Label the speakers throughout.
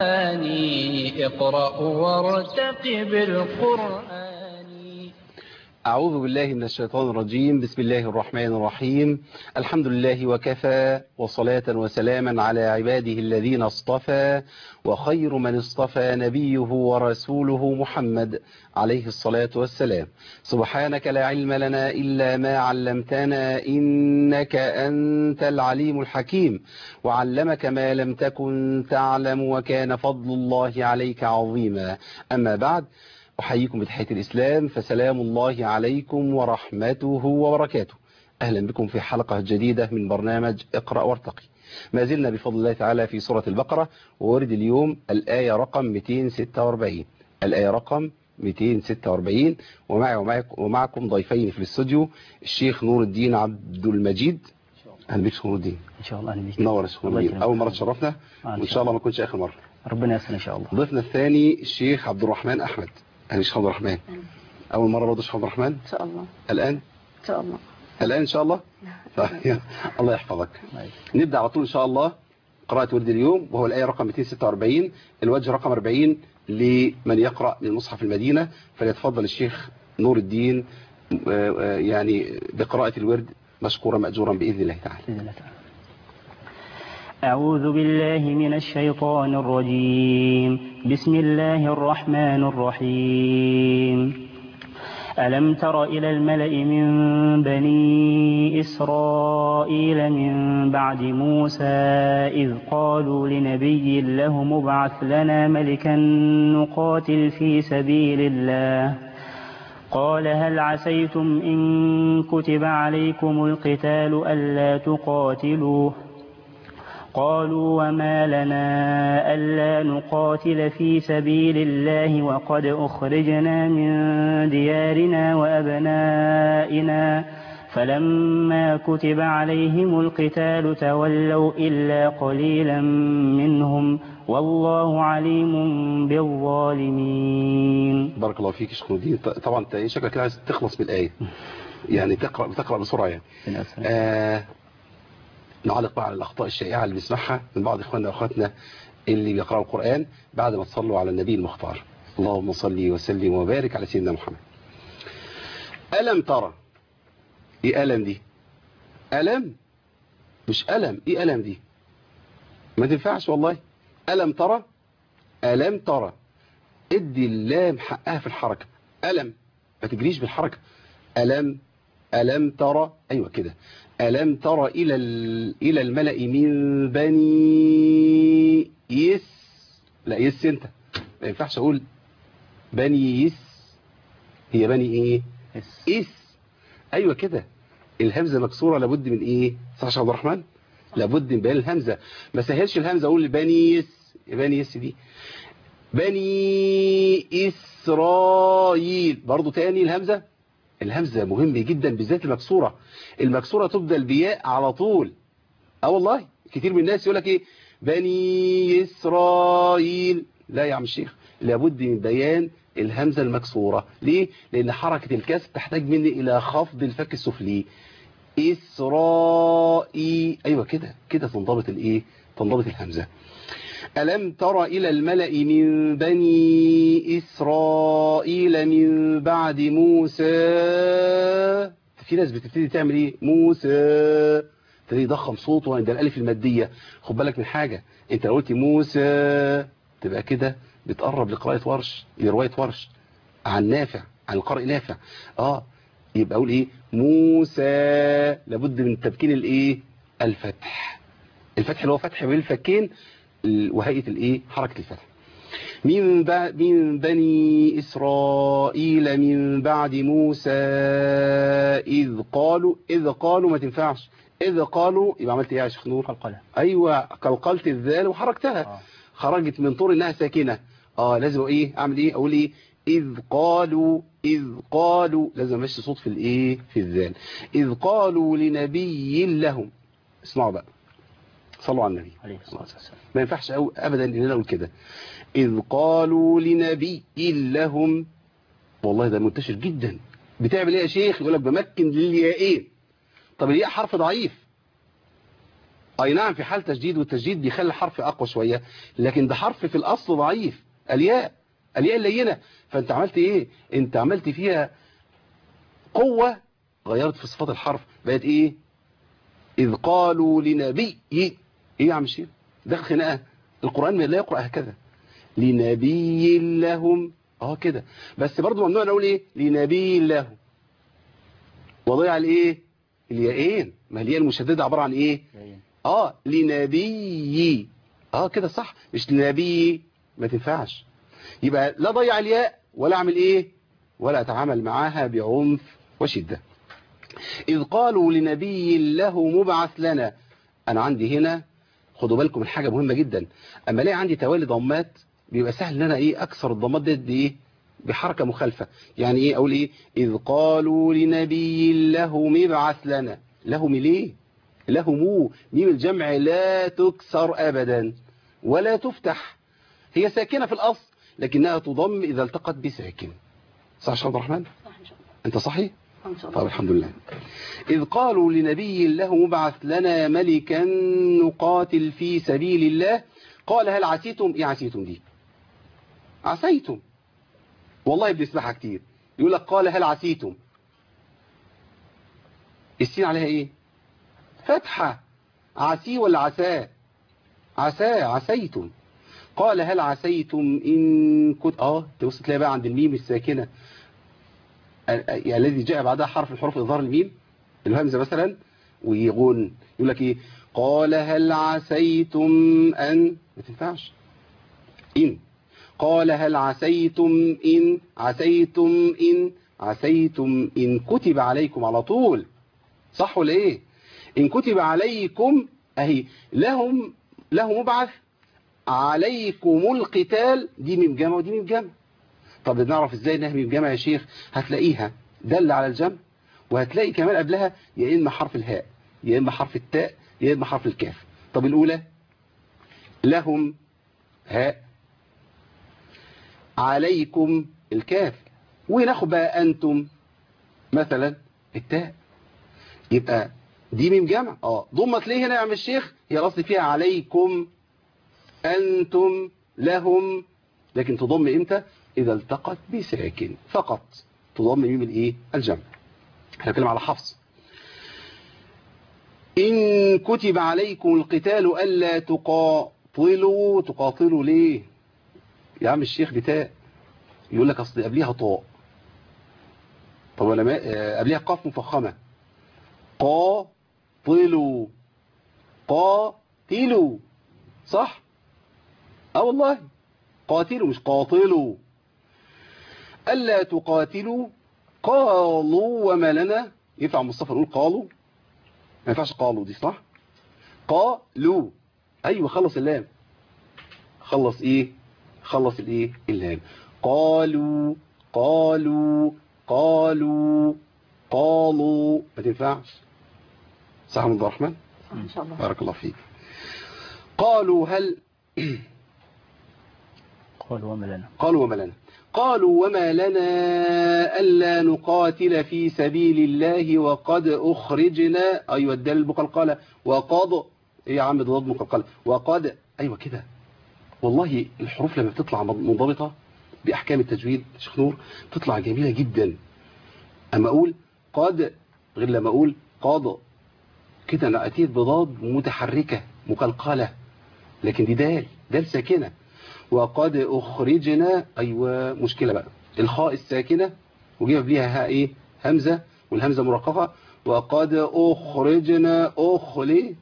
Speaker 1: اقرأ وارتقب القرآن
Speaker 2: أعوذ بالله من الشيطان الرجيم بسم الله الرحمن الرحيم الحمد لله وكفى وصلاة وسلاما على عباده الذين اصطفى وخير من اصطفى نبيه ورسوله محمد عليه الصلاة والسلام سبحانك لا علم لنا إلا ما علمتنا إنك أنت العليم الحكيم وعلمك ما لم تكن تعلم وكان فضل الله عليك عظيما أما بعد أحييكم بتحية الإسلام فسلام الله عليكم ورحمته وبركاته أهلا بكم في حلقة جديدة من برنامج اقرأ وارتقي ما زلنا بفضل الله تعالى في سورة البقرة وورد اليوم الآية رقم 246 الآية رقم 246 ومعي ومعكم, ومعكم ضيفين في الاستوديو الشيخ نور الدين عبد المجيد أهلا بك نور الدين
Speaker 3: ان شاء الله انا بيك
Speaker 2: نور يا شيخ نور الدين أول مرة تشرفنا وإن شاء الله ما كنتش آخر مرة
Speaker 3: ربنا يسر ان شاء الله
Speaker 2: ضيفنا الثاني الشيخ عبد الرحمن أحمد أهلا شيخ عبد الرحمن أول مرة برضه شيخ عبد الرحمن
Speaker 4: إن شاء الله
Speaker 2: الآن
Speaker 4: إن شاء الله
Speaker 2: الآن إن شاء الله طيب الله يحفظك نبدأ على طول إن شاء الله قراءة ورد اليوم وهو الآية رقم 246 الوجه رقم 40 لمن يقرأ من مصحف المدينة فليتفضل الشيخ نور الدين يعني بقراءة الورد مشكورا مأجورا بإذن الله تعالى
Speaker 3: بإذن الله تعالى أعوذ بالله من الشيطان الرجيم بسم الله الرحمن الرحيم ألم تر إلى الملأ من بني إسرائيل من بعد موسى إذ قالوا لنبي له مبعث لنا ملكا نقاتل في سبيل الله قال هل عسيتم إن كتب عليكم القتال ألا تقاتلوا قالوا وما لنا ألا نقاتل في سبيل الله وقد أخرجنا من ديارنا وأبنائنا فلما كتب عليهم القتال تولوا إلا قليلا منهم والله عليم بالظالمين
Speaker 2: بارك الله فيك شيخ نور الدين طبعا انت شكلك كده عايز تخلص بالآية يعني تقرأ بتقرأ بسرعة يعني آه نعلق بقى على الأخطاء الشائعة اللي بنسمعها من بعض إخواننا وأخواتنا اللي بيقرأوا القرآن بعد ما تصلوا على النبي المختار اللهم صل وسلم وبارك على سيدنا محمد ألم ترى إيه ألم دي ألم مش ألم إيه ألم دي ما تنفعش والله ألم ترى ألم ترى ادي اللام حقها في الحركة ألم ما تجريش بالحركة ألم ألم ترى أيوة كده ألم تر إلى إلى الملأ من بني يس لا يس أنت ما ينفعش أقول بني يس هي بني إيه
Speaker 3: يس.
Speaker 2: إس أيوة كده الهمزة مكسورة لابد من إيه صح عبد الرحمن لابد من بيان الهمزة ما سهلش الهمزة أقول بني يس بني يس دي بني إسرائيل برضو تاني الهمزة الهمزة مهم جدا بالذات المكسورة المكسورة تبدل بياء على طول اه والله كتير من الناس يقول لك ايه بني إسرائيل لا يا عم الشيخ لابد من بيان الهمزة المكسورة ليه لان حركة الكسر تحتاج مني الى خفض الفك السفلي إسرائيل ايوه كده كده تنضبط الايه تنضبط الهمزة ألم تر إلى الملأ من بني إسرائيل من بعد موسى في ناس بتبتدي تعمل إيه موسى تبتدي يضخم صوته عند الألف المادية خد بالك من حاجة أنت لو قلت موسى تبقى كده بتقرب لقراءة ورش لرواية ورش عن نافع عن القارئ نافع آه يبقى أقول إيه موسى لابد من تبكين الإيه الفتح الفتح اللي هو فتح بين الفكين وهيئة الايه حركة الفتح من من بني إسرائيل من بعد موسى إذ قالوا إذ قالوا ما تنفعش إذ قالوا يبقى عملت إيه يا شيخ نور
Speaker 3: قلقلة
Speaker 2: أيوة قلقلت الذال وحركتها
Speaker 3: آه.
Speaker 2: خرجت من طور إنها ساكنة آه لازم إيه أعمل إيه أقول إيه إذ قالوا إذ قالوا لازم أمشي صوت في الإيه في الذال إذ قالوا لنبي لهم اسمعوا بقى صلوا على النبي
Speaker 3: عليه الصلاة والسلام
Speaker 2: ما ينفعش أو أبدا إن أنا أقول كده إذ قالوا لنبي لهم والله ده منتشر جدا بتعمل إيه يا شيخ يقول لك بمكن للياءين طب الياء حرف ضعيف اي نعم في حال تجديد والتجديد بيخلي الحرف اقوى شوية لكن ده حرف في الاصل ضعيف الياء الياء اللينة فانت عملت ايه انت عملت فيها قوة غيرت في صفات الحرف بقت ايه اذ قالوا لنبي ايه يا عم الشيخ ده خناقة القرآن لا يقرأ هكذا لنبي لهم اه كده بس برضو ممنوع نقول ايه لنبي لهم وضيع الايه الياءين ما الياء المشددة عبارة عن ايه اه لنبي اه كده صح مش لنبي ما تنفعش يبقى لا ضيع الياء ولا اعمل ايه ولا اتعامل معاها بعنف وشدة اذ قالوا لنبي له مبعث لنا انا عندي هنا خدوا بالكم من حاجة مهمة جدا اما الاقي عندي توالي ضمات بيبقى سهل ان انا ايه اكسر الضمات دي, دي ايه بحركة مخالفة يعني ايه اقول ايه اذ قالوا لنبي له مبعث لنا لهم ليه لهم ميم الجمع لا تكسر ابدا ولا تفتح هي ساكنة في الاصل لكنها تضم اذا التقت بساكن صح يا عبد الرحمن
Speaker 4: صح إن شاء الله
Speaker 2: انت صحيح
Speaker 4: إن شاء
Speaker 2: طب
Speaker 4: الله
Speaker 2: الحمد لله إذ قالوا لنبي له مبعث لنا ملكا نقاتل في سبيل الله قال هل عسيتم ايه عسيتم دي عسيتم والله بنسمعها كتير يقول لك قال هل عسيتم السين عليها ايه فتحة عسي ولا عساه عساه عسيتم قال هل عسيتم إن كنت اه تبص تلاقي بقى عند الميم الساكنة ال- الذي جاء بعدها حرف الحروف إظهار الميم الهمزة مثلا ويغن يقول لك ايه قال هل عسيتم أن ما تنفعش إن قال هل عسيتم إن عسيتم إن عسيتم إن كتب عليكم على طول صح ولا إيه إن كتب عليكم أهي لهم له مبعث عليكم القتال دي ميم جمع ودي ميم جمع طب نعرف ازاي انها ميم جمع يا شيخ هتلاقيها دل على الجمع وهتلاقي كمان قبلها يا اما حرف الهاء يا اما حرف التاء يا اما حرف الكاف طب الاولى لهم هاء عليكم الكاف وناخد بقى انتم مثلا التاء يبقى دي ميم جمع اه ضمت ليه هنا يا عم الشيخ هي الاصل فيها عليكم انتم لهم لكن تضم امتى اذا التقت بساكن فقط تضم ميم الايه الجمع احنا بنتكلم على حفص ان كتب عليكم القتال الا تقاتلوا تقاتلوا ليه يا عم الشيخ بتاء يقول لك اصل قبليها طاء طب ولا ما آه، قبليها قاف مفخمه قاتلوا قاتلوا صح اه والله قاتلوا مش قاتلوا ألا تقاتلوا قالوا وما لنا ينفع مصطفى نقول قالوا ما ينفعش قالوا دي صح قالوا ايوه خلص اللام خلص ايه خلص الايه اللام قالوا قالوا قالوا قالوا ما تنفعش صح من عبد الرحمن
Speaker 4: إن شاء الله
Speaker 2: بارك الله فيك قالوا هل
Speaker 3: قال وما لنا
Speaker 2: قالوا وما لنا قالوا وما لنا ألا نقاتل في سبيل الله وقد أخرجنا أيوة الدال المقلقلة وقد إيه يا عم ده ضد مقلقلة وقد أيوة كده والله الحروف لما بتطلع منضبطة بأحكام التجويد شيخ نور تطلع جميلة جدا أما أقول قد غير لما أقول قد كده أنا أتيت بضاد متحركة مقلقلة لكن دي دال دال ساكنة وقد أخرجنا أيوة مشكلة بقى الخاء الساكنة وجيب قبليها ها إيه همزة والهمزة مرققة وقد أخرجنا أخلي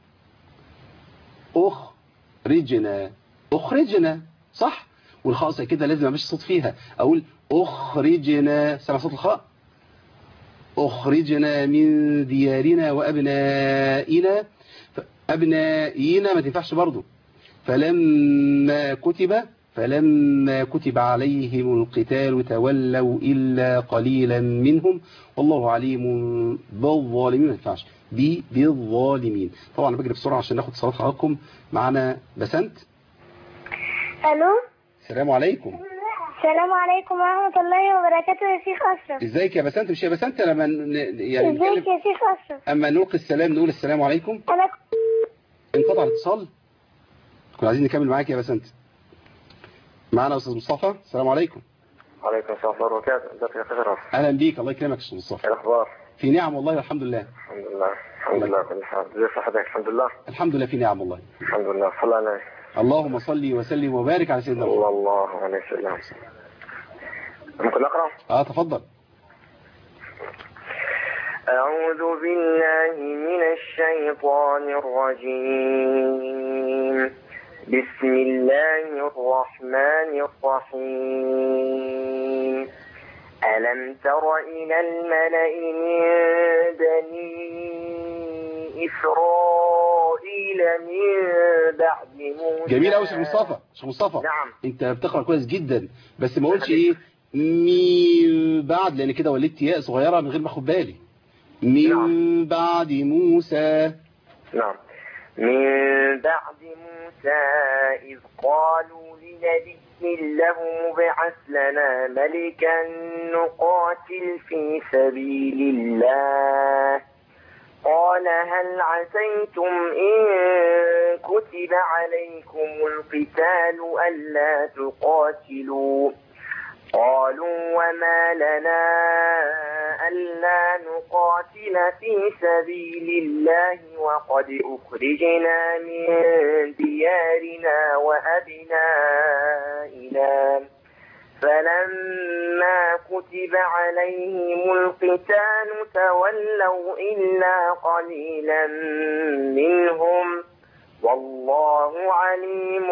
Speaker 2: أخرجنا أخرجنا صح والخاء ساكنة لازم أمشي صوت فيها أقول أخرجنا سمع صوت الخاء أخرجنا من ديارنا وأبنائنا أبنائنا ما تنفعش برضو فلما كتب فلما كتب عليهم القتال تولوا إلا قليلا منهم والله عليم بالظالمين ما ينفعش بي بالظالمين طبعا أنا بجري بسرعة عشان ناخد صلاة حضراتكم معنا بسنت
Speaker 5: الو
Speaker 2: السلام عليكم
Speaker 5: السلام عليكم ورحمة الله وبركاته يا شيخ أشرف
Speaker 2: ازيك يا بسنت مش يا بسنت لما ن- يعني
Speaker 5: ازيك
Speaker 2: نتكلم
Speaker 5: يا شيخ أشرف
Speaker 2: اما نلقي السلام نقول السلام عليكم
Speaker 5: أنا
Speaker 2: انقطع الاتصال كنا عايزين نكمل معاك يا بسنت معنا استاذ مصطفى السلام عليكم
Speaker 4: وعليكم السلام ورحمة الله وبركاته ازيك يا أخي أشرف
Speaker 2: اهلا بيك الله يكرمك يا استاذ مصطفى
Speaker 4: ايه الأخبار
Speaker 2: في نعم والله الحمد لله
Speaker 4: الحمد لله الحمد لله كل حال زي صحتك الحمد لله
Speaker 2: الحمد لله في نعم والله
Speaker 4: الحمد لله صلى عليه
Speaker 2: اللهم صل وسلم وبارك على سيدنا محمد
Speaker 4: صلى الله عليه وسلم ممكن أقرأ
Speaker 2: اه تفضل
Speaker 4: أعوذ بالله من الشيطان الرجيم بسم الله الرحمن الرحيم ألم تر إلى الملأ من بني إسرائيل من بعد موسى
Speaker 2: جميل قوي يا شيخ مصطفى شيخ مصطفى
Speaker 4: نعم.
Speaker 2: انت بتقرا كويس جدا بس ما قلتش ايه من بعد لان كده ولدت ياء صغيره من غير ما اخد بالي من
Speaker 4: نعم.
Speaker 2: بعد موسى
Speaker 4: نعم من بعد موسى إذ قالوا لنبي له مبعث لنا ملكا نقاتل في سبيل الله قال هل عسيتم إن كتب عليكم القتال ألا تقاتلوا قالوا وما لنا ألا نقاتل في سبيل الله وقد أخرجنا من ديارنا وأبنائنا فلما كتب عليهم القتال تولوا إلا قليلا منهم والله عليم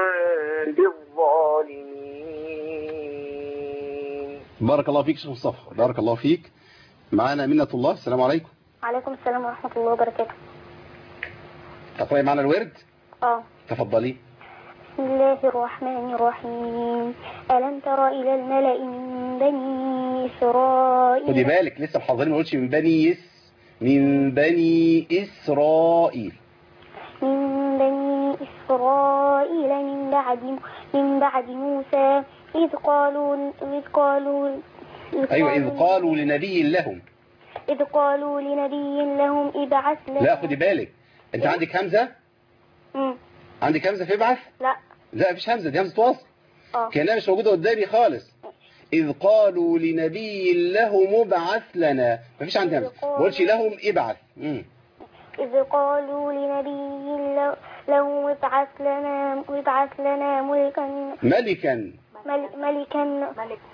Speaker 4: بالظالمين
Speaker 2: بارك الله فيك يا شيخ مصطفى بارك الله فيك معانا منة الله السلام عليكم
Speaker 5: وعليكم السلام ورحمة الله وبركاته
Speaker 2: تقرأي معنا الورد
Speaker 5: اه
Speaker 2: تفضلي
Speaker 5: بسم الله الرحمن الرحيم ألم تر إلى الملأ من بني
Speaker 2: خدي
Speaker 5: إسرائيل
Speaker 2: بالك لسه الحاضرين ما قلتش من بني يس من بني إسرائيل
Speaker 5: من بني إسرائيل من بعد من بعد موسى إذ قالوا إذ قالوا
Speaker 2: أيوة إذ قالوا لنبي لهم
Speaker 5: إذ قالوا لنبي لهم ابعث لنا
Speaker 2: لا خدي بالك أنت عندك همزة
Speaker 5: مم.
Speaker 2: عندك همزة في ابعث
Speaker 5: لا
Speaker 2: لا مفيش همزة دي همزة وصل
Speaker 5: اه
Speaker 2: كأنها مش موجودة قدامي خالص إذ قالوا لنبي له مبعث لنا مفيش عندي همزة ما بقولش لهم ابعث مم.
Speaker 5: إذ قالوا لنبي له- له ابعث لنا ابعث لنا ملكا
Speaker 2: ملكا
Speaker 5: مل- ملكا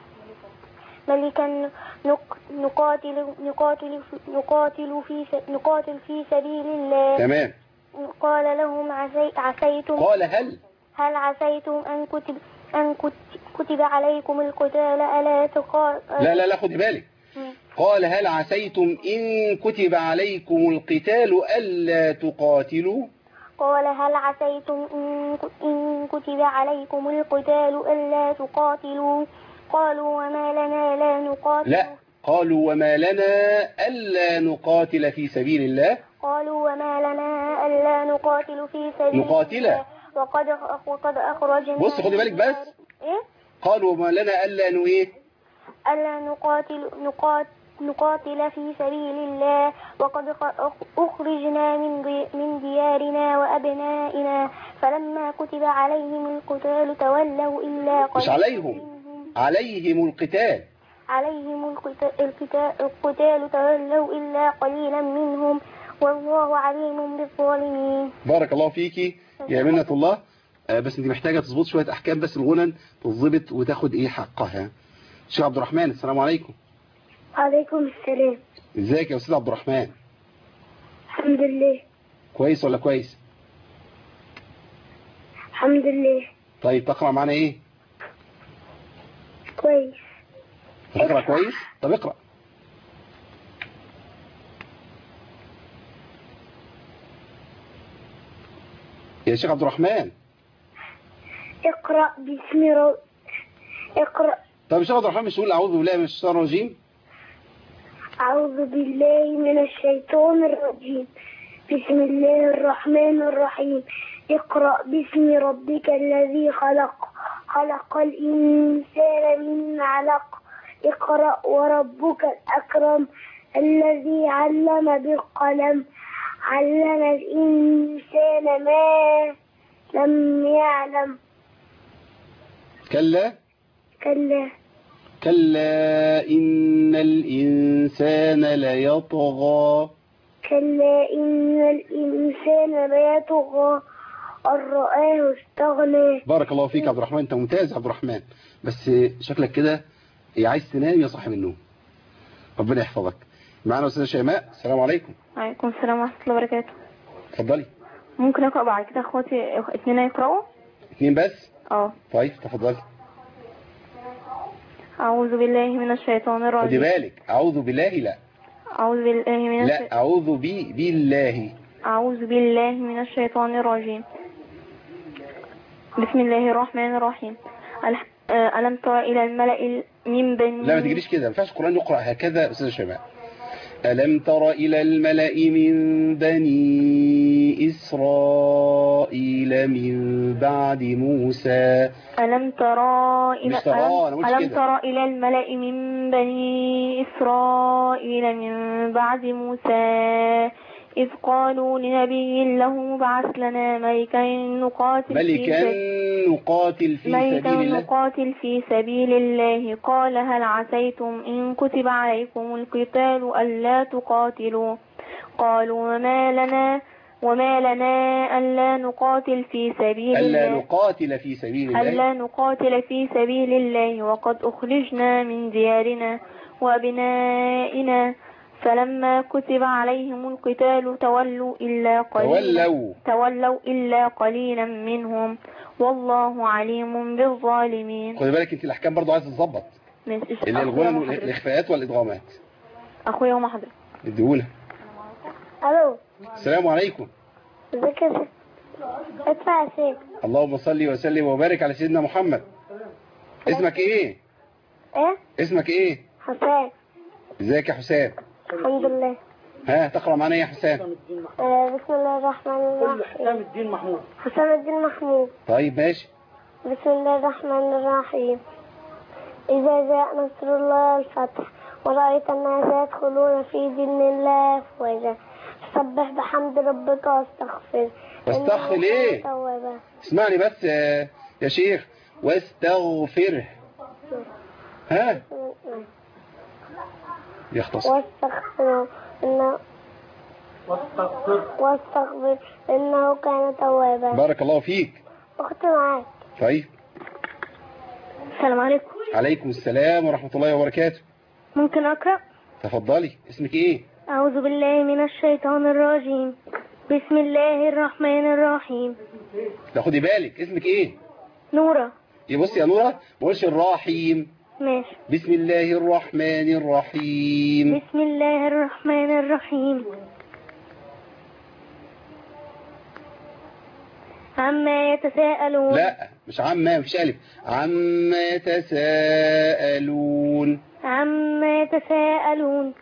Speaker 5: ملكا نق- نقاتل نقاتل نقاتل في س- نقاتل في سبيل الله
Speaker 2: تمام
Speaker 5: قال لهم عسي عسيتم
Speaker 2: قال هل
Speaker 5: هل عسيتم أن كتب أن كت- كتب عليكم القتال ألا تقاتلوا
Speaker 2: لا لا لا خدي بالك قال هل عسيتم إن كتب عليكم القتال ألا تقاتلوا
Speaker 5: قال هل عسيتم إن ك- إن كتب عليكم القتال ألا تقاتلوا قالوا وما لنا لا نقاتل
Speaker 2: لا قالوا وما لنا ألا نقاتل في سبيل الله
Speaker 5: قالوا وما لنا ألا نقاتل في سبيل
Speaker 2: نقاتل.
Speaker 5: الله وقد وقد أخرجنا
Speaker 2: بص خدي بالك بس.
Speaker 5: إيه؟
Speaker 2: قالوا وما لنا ألا نويه
Speaker 5: ألا نقاتل نقاتل نقاتل في سبيل الله وقد خ- أخرجنا من دي من ديارنا وأبنائنا فلما كتب عليهم القتال تولوا إلا
Speaker 2: مش
Speaker 5: قليلا
Speaker 2: عليهم
Speaker 5: منهم
Speaker 2: عليهم القتال
Speaker 5: عليهم القتا- القتا- القتال تولوا إلا قليلا منهم والله عليم بالظالمين
Speaker 2: بارك الله فيكي يا منة الله آه، بس انت محتاجة تظبط شوية أحكام بس الغنن تظبط وتاخد إيه حقها شيخ عبد الرحمن السلام عليكم
Speaker 5: عليكم السلام
Speaker 2: ازيك يا أستاذ عبد الرحمن
Speaker 5: الحمد لله
Speaker 2: كويس ولا كويس
Speaker 5: الحمد لله
Speaker 2: طيب تقرأ معنا إيه
Speaker 5: كويس
Speaker 2: تقرأ كويس طب اقرأ يا شيخ عبد الرحمن
Speaker 5: اقرأ باسم رب اقرأ
Speaker 2: طب يا شيخ عبد الرحمن مش تقول أعوذ بالله من الشيطان الرجيم
Speaker 5: أعوذ بالله من الشيطان الرجيم بسم الله الرحمن الرحيم اقرأ باسم ربك الذي خلق خلق الإنسان من علق اقرأ وربك الأكرم الذي علم بالقلم علم الإنسان ما لم يعلم
Speaker 2: كلا
Speaker 5: كلا
Speaker 2: كلا إن الإنسان ليطغى
Speaker 5: كلا إن الإنسان ليطغى أن رآه استغنى
Speaker 2: بارك الله فيك يا عبد الرحمن انت ممتاز يا عبد الرحمن بس شكلك كده يا عايز تنام يا صاحي من النوم ربنا يحفظك معانا استاذه شيماء السلام عليكم
Speaker 6: وعليكم السلام ورحمة الله وبركاته
Speaker 2: اتفضلي
Speaker 6: ممكن أقرأ بعد كده أخواتي اتنين يقرأوا
Speaker 2: اتنين بس
Speaker 6: اه
Speaker 2: طيب تفضلي
Speaker 6: أعوذ بالله من الشيطان
Speaker 2: خدي
Speaker 6: الرجيم
Speaker 2: بالك اعوذ بالله لا
Speaker 6: أعوذ بالله من الش...
Speaker 2: لا اعوذ بي بالله
Speaker 6: أعوذ بالله من الشيطان الرجيم بسم الله الرحمن الرحيم الح... آه، ألم تر إلى الملأ ال- من بني
Speaker 2: لا ما تجريش كده ما ينفعش القران يقرا هكذا استاذه شيماء ألم تر إلى الملأ من بني إسرائيل من بعد موسى
Speaker 6: ألم ترى إلى
Speaker 2: مش ترى، أنا
Speaker 6: ألم,
Speaker 2: قلت
Speaker 6: ألم
Speaker 2: كده.
Speaker 6: ترى إلى الملأ من بني إسرائيل من بعد موسى إذ قالوا لنبي له مبعث لنا ملكا نقاتل في
Speaker 2: ملكا
Speaker 6: سبيل
Speaker 2: نقاتل في
Speaker 6: ملكا
Speaker 2: سبيل الله
Speaker 6: نقاتل في سبيل الله قال هل عسيتم إن كتب عليكم القتال ألا تقاتلوا قالوا وما لنا وما لنا ألا نقاتل في سبيل
Speaker 2: ألا
Speaker 6: الله
Speaker 2: نقاتل في سبيل الله
Speaker 6: ألا نقاتل في سبيل الله وقد أخرجنا من ديارنا وأبنائنا فلما كتب عليهم القتال تولوا إلا قليلا
Speaker 2: تولوا
Speaker 6: تولوا إلا قليلا منهم والله عليم بالظالمين
Speaker 2: خدي بالك انت الاحكام برضو عايز تظبط
Speaker 6: ماشي.
Speaker 2: اللي
Speaker 6: أخويا
Speaker 2: الغنى
Speaker 6: وما حضرتك.
Speaker 2: الاخفاءات والادغامات
Speaker 6: أخويا وما حضرتك
Speaker 2: اديهولها
Speaker 5: ألو
Speaker 2: السلام عليكم
Speaker 5: ازيك يا ست ادفع يا سيد
Speaker 2: اللهم صل وسلم وبارك على سيدنا محمد اسمك ايه
Speaker 5: ايه
Speaker 2: اسمك ايه
Speaker 5: حسام
Speaker 2: ازيك يا حسام
Speaker 5: الحمد لله
Speaker 2: ها تقرا معانا ايه يا حسام
Speaker 5: آه، بسم الله الرحمن الرحيم حسام الدين محمود حسام الدين محمود
Speaker 2: طيب ماشي
Speaker 5: بسم الله الرحمن الرحيم إذا جاء نصر الله والفتح ورأيت الناس يدخلون في دين الله أفواجا فسبح بحمد ربك واستغفر
Speaker 2: واستغفر
Speaker 5: إنه
Speaker 2: إيه؟
Speaker 5: كان توابا
Speaker 2: اسمعني بس يا- يا شيخ واستغفره ها يختصر
Speaker 5: واستغفر إنه واستغفر إنه كان توابا
Speaker 2: بارك الله فيك
Speaker 5: أختي معاك
Speaker 2: طيب
Speaker 6: السلام عليكم
Speaker 2: عليكم السلام ورحمة الله وبركاته
Speaker 6: ممكن أقرأ
Speaker 2: تفضلي اسمك ايه
Speaker 6: أعوذ بالله من الشيطان الرجيم بسم الله الرحمن الرحيم
Speaker 2: لا خدي بالك اسمك ايه
Speaker 6: نورة
Speaker 2: يبص يا نورة ما قولش الرحيم
Speaker 6: ماشي
Speaker 2: بسم الله الرحمن الرحيم
Speaker 6: بسم الله الرحمن الرحيم عما يتساءلون
Speaker 2: لا مش عما مفيش ألف عما يتساءلون
Speaker 6: عما يتساءلون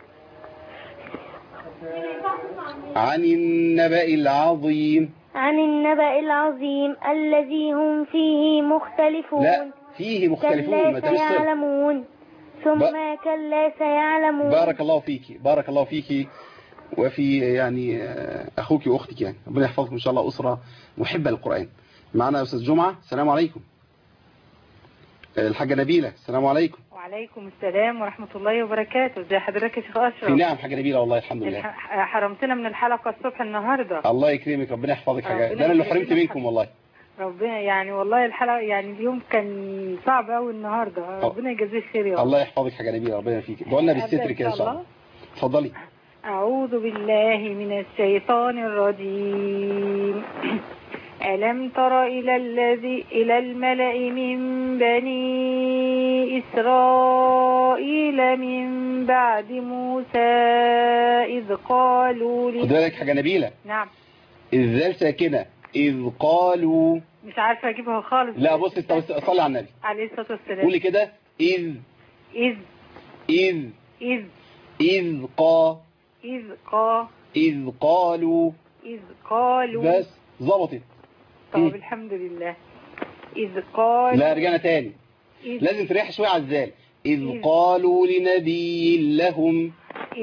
Speaker 2: عن النبأ العظيم
Speaker 6: عن النبأ العظيم الذي هم فيه مختلفون
Speaker 2: لا فيه مختلفون ما
Speaker 6: كلا
Speaker 2: تمش صفر.
Speaker 6: سيعلمون ثم
Speaker 2: ب-
Speaker 6: كلا سيعلمون
Speaker 2: بارك الله فيكي بارك الله فيكي وفي يعني آه، أخوك وأختك يعني ربنا يحفظكم إن شاء الله أسرة محبة للقرآن معنا يا أستاذ جمعة السلام عليكم آه، الحاجة نبيلة السلام عليكم
Speaker 7: وعليكم السلام ورحمة الله وبركاته ازي حضرتك يا شيخ
Speaker 2: في
Speaker 7: أشرف
Speaker 2: نعم حاجة نبيلة والله الحمد لله
Speaker 7: الح- حرمتنا من الحلقة الصبح النهاردة
Speaker 2: الله يكرمك ربنا يحفظك حاجة
Speaker 7: ربنا
Speaker 2: ده أنا اللي
Speaker 7: يكرمك.
Speaker 2: حرمت منكم والله
Speaker 7: ربنا يعني والله الحلقة يعني اليوم كان صعب قوي النهاردة ربنا يجازيه خير يا رب
Speaker 2: الله يحفظك حاجة نبيلة ربنا فيك دعونا بالستر كده إن شاء الله اتفضلي
Speaker 7: أعوذ بالله من الشيطان الرجيم ألم تر إلى الذي إلى الملأ من بني إسرائيل من بعد موسى إذ قالوا
Speaker 2: خد
Speaker 7: ل...
Speaker 2: بالك حاجة نبيلة
Speaker 7: نعم
Speaker 2: الذال ساكنة إذ قالوا
Speaker 7: مش عارفة أجيبها خالص
Speaker 2: لا بص انت بس صلي على النبي
Speaker 7: عليه الصلاة والسلام
Speaker 2: قولي كده إذ
Speaker 7: إذ
Speaker 2: إذ
Speaker 7: إذ
Speaker 2: إذ قا
Speaker 7: إذ قا
Speaker 2: إذ قالوا
Speaker 7: إذ قالوا
Speaker 2: بس ظبطت
Speaker 7: طب الحمد لله إذ قالوا
Speaker 2: لا رجعنا تاني
Speaker 7: إذ
Speaker 2: لازم تريح شوية على الزال إذ
Speaker 7: إذ.
Speaker 2: قالوا لنبي لهم
Speaker 7: إذ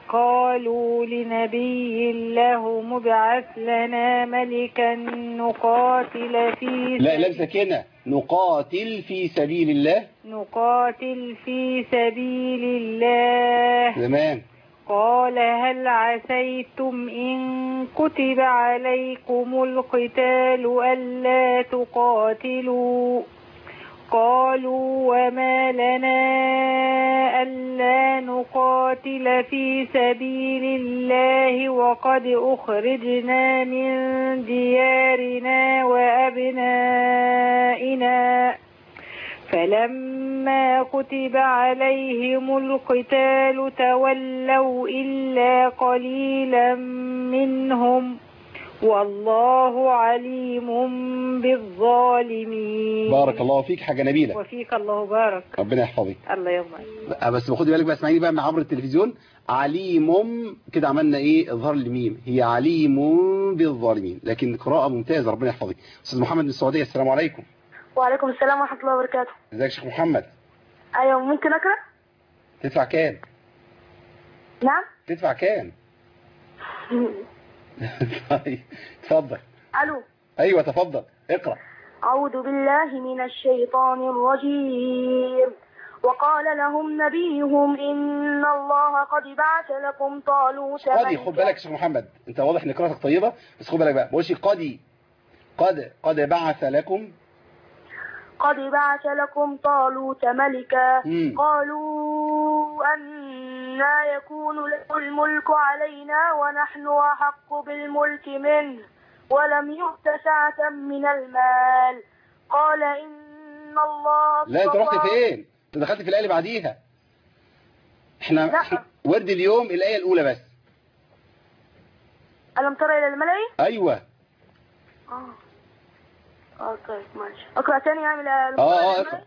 Speaker 7: قالوا لنبي له مبعث لنا ملكا نقاتل في
Speaker 2: لا لابسه كده نقاتل في سبيل الله
Speaker 7: نقاتل في سبيل الله
Speaker 2: تمام
Speaker 7: قال هل عسيتم إن كتب عليكم القتال ألا تقاتلوا قالوا وما لنا ألا نقاتل في سبيل الله وقد أخرجنا من ديارنا وأبنائنا فلما كتب عليهم القتال تولوا إلا قليلا منهم والله عليم بالظالمين
Speaker 2: بارك الله فيك حاجه نبيله
Speaker 7: وفيك الله بارك
Speaker 2: ربنا يحفظك
Speaker 7: الله يرضى
Speaker 2: بقى بس خدي بالك بقى اسمعيني بقى من عبر التلفزيون عليم كده عملنا ايه اظهار الميم هي عليم بالظالمين لكن قراءه ممتازه ربنا يحفظك استاذ محمد من السعوديه السلام عليكم
Speaker 5: وعليكم السلام ورحمة الله وبركاته
Speaker 2: ازيك يا شيخ محمد
Speaker 5: أيوة ممكن أقرأ؟
Speaker 2: تدفع كام
Speaker 5: نعم
Speaker 2: تدفع كام طيب اتفضل
Speaker 5: ألو
Speaker 2: ايوه تفضل اقرا
Speaker 5: أعوذ بالله من الشيطان الرجيم وقال لهم نبيهم إن الله قد بعث لكم طالوت
Speaker 2: قدي
Speaker 5: ملكا.
Speaker 2: خد بالك يا شيخ محمد انت واضح ان قراءتك طيبه بس خد بالك بقى بقولش قدي قد قد بعث لكم
Speaker 5: قد بعث لكم طالوت ملكا
Speaker 2: مم.
Speaker 5: قالوا أنا يكون له الملك علينا ونحن أحق بالملك منه ولم يؤت سعة من المال قال إن الله
Speaker 2: لا انت رحت
Speaker 5: اصطفاه-
Speaker 2: فين انت دخلت في الايه اللي بعديها احنا
Speaker 5: لا.
Speaker 2: إحنا- ورد اليوم الايه الاولى بس
Speaker 5: ألم تر إلى الملأ؟
Speaker 2: ايوه
Speaker 5: اه اه طيب ماشي اقرا تاني اعمل
Speaker 2: اه اه اقرا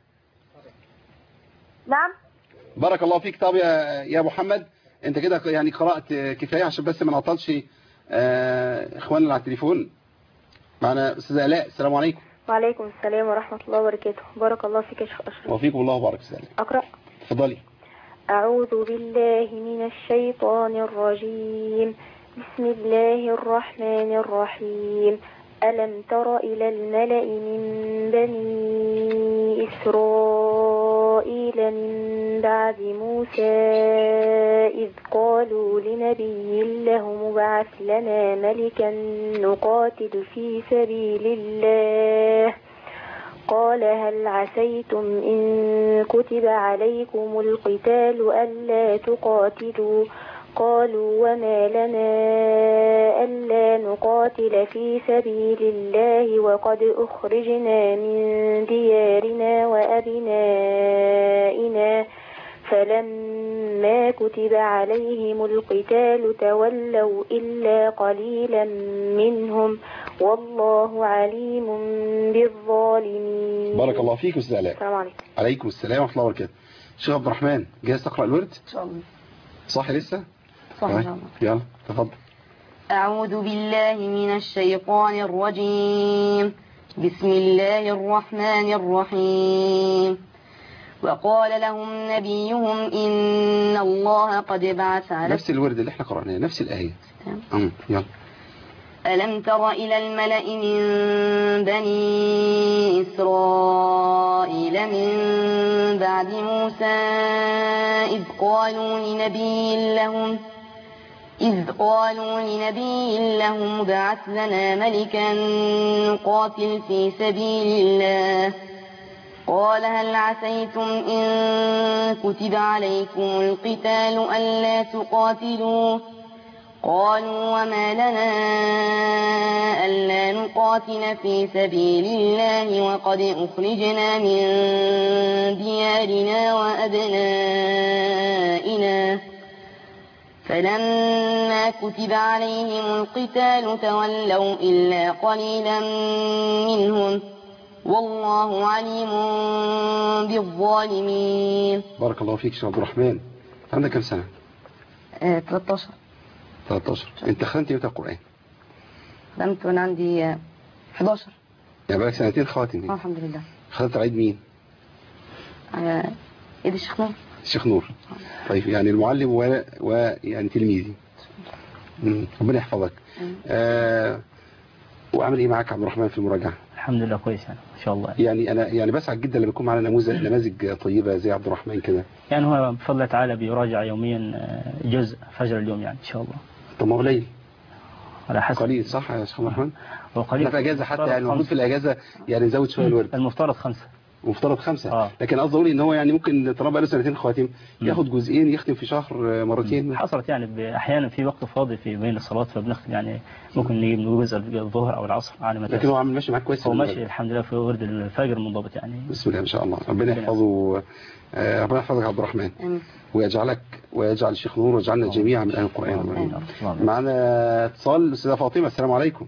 Speaker 5: نعم
Speaker 2: بارك الله فيك طب يا يا محمد انت كده يعني قرات كفايه عشان بس ما نعطلش آه، اخواننا اللي على التليفون معنا استاذه الاء السلام عليكم
Speaker 6: وعليكم السلام ورحمة الله وبركاته بارك الله فيك يا شيخ أشرف
Speaker 2: وفيكم الله وبارك استاذه الاء
Speaker 6: أقرأ
Speaker 2: اتفضلي
Speaker 6: أعوذ بالله من الشيطان الرجيم بسم الله الرحمن الرحيم ألم تر إلى الملأ من بني إسرائيل من بعد موسى إذ قالوا لنبي له مبعث لنا ملكا نقاتل في سبيل الله قال هل عسيتم إن كتب عليكم القتال ألا تقاتلوا قالوا وما لنا ألا نقاتل في سبيل الله وقد أخرجنا من ديارنا وأبنائنا فلما كتب عليهم القتال تولوا إلا قليلا منهم والله عليم بالظالمين
Speaker 2: بارك الله فيك استاذه الاء
Speaker 6: السلام عليكم
Speaker 2: عليكم السلام ورحمه الله وبركاته شيخ عبد الرحمن جاهز تقرا الورد
Speaker 8: إن شاء الله
Speaker 2: صح لسه
Speaker 8: صح إن
Speaker 2: طيب،
Speaker 8: شاء الله
Speaker 2: يلا تفضل
Speaker 8: أعوذ بالله من الشيطان الرجيم بسم الله الرحمن الرحيم وقال لهم نبيهم إن الله قد بعث على
Speaker 2: نفس الورد اللي احنا قرأناه نفس الآية
Speaker 8: تمام.
Speaker 2: أمم، يلا
Speaker 8: ألم تر إلى الملأ من بني إسرائيل من بعد موسى إذ قالوا لنبي لهم إذ قالوا لنبي لهم ابعث لنا ملكا نقاتل في سبيل الله قال هل عسيتم إن كتب عليكم القتال ألا تقاتلوا قالوا وما لنا ألا نقاتل في سبيل الله وقد أخرجنا من ديارنا وأبنائنا فلما كتب عليهم القتال تولوا إلا قليلا منهم والله عليم بالظالمين
Speaker 2: بارك الله فيك شيخ عبد الرحمن عندك كم سنة؟
Speaker 8: آه 13
Speaker 2: 13 انت ختمت امتى القرآن؟
Speaker 8: خدمت وانا عندي آه، 11
Speaker 2: يعني بقالك سنتين خواتم
Speaker 8: اه
Speaker 2: دي
Speaker 8: الحمد لله
Speaker 2: خدت عيد مين؟
Speaker 8: على ايد الشيخ نور
Speaker 2: الشيخ نور طيب يعني المعلم و- ويعني تلميذي مم. ربنا يحفظك آه وعامل ايه معاك عبد الرحمن في المراجعه
Speaker 3: الحمد لله كويس يعني ما شاء الله
Speaker 2: يعني انا يعني بسعد جدا لما يكون معانا نموذج نماذج طيبه زي عبد الرحمن كده
Speaker 3: يعني هو بفضل الله تعالى بيراجع يوميا آه، جزء فجر اليوم يعني ان شاء الله
Speaker 2: طب ما هو قليل
Speaker 3: على حسب
Speaker 2: قليل صح يا شيخ عبد الرحمن
Speaker 3: وقليل
Speaker 2: احنا في اجازه حتى يعني المفروض
Speaker 3: خمسة.
Speaker 2: في الاجازه يعني نزود شويه الورد
Speaker 3: المفترض خمسة
Speaker 2: مفترض خمسه
Speaker 3: آه.
Speaker 2: لكن قصدي اقول ان هو يعني ممكن طالما بقاله سنتين خواتيم ياخد جزئين يختم في شهر آه، مرتين
Speaker 3: حصلت يعني احيانا في وقت فاضي في بين الصلاه فبنختم يعني ممكن نجيب جزء الظهر او العصر على ما
Speaker 2: لكن هو عامل ماشي معاك كويس في
Speaker 3: هو
Speaker 2: الورد.
Speaker 3: ماشي الحمد لله في ورد الفجر منضبط يعني
Speaker 2: بسم الله ما شاء الله ربنا يحفظه آه، ربنا يحفظك يا عبد الرحمن
Speaker 8: آمين.
Speaker 2: ويجعلك ويجعل الشيخ نور ويجعلنا جميعا من اهل القران
Speaker 3: آمين.
Speaker 2: معنا اتصال الاستاذه فاطمه السلام عليكم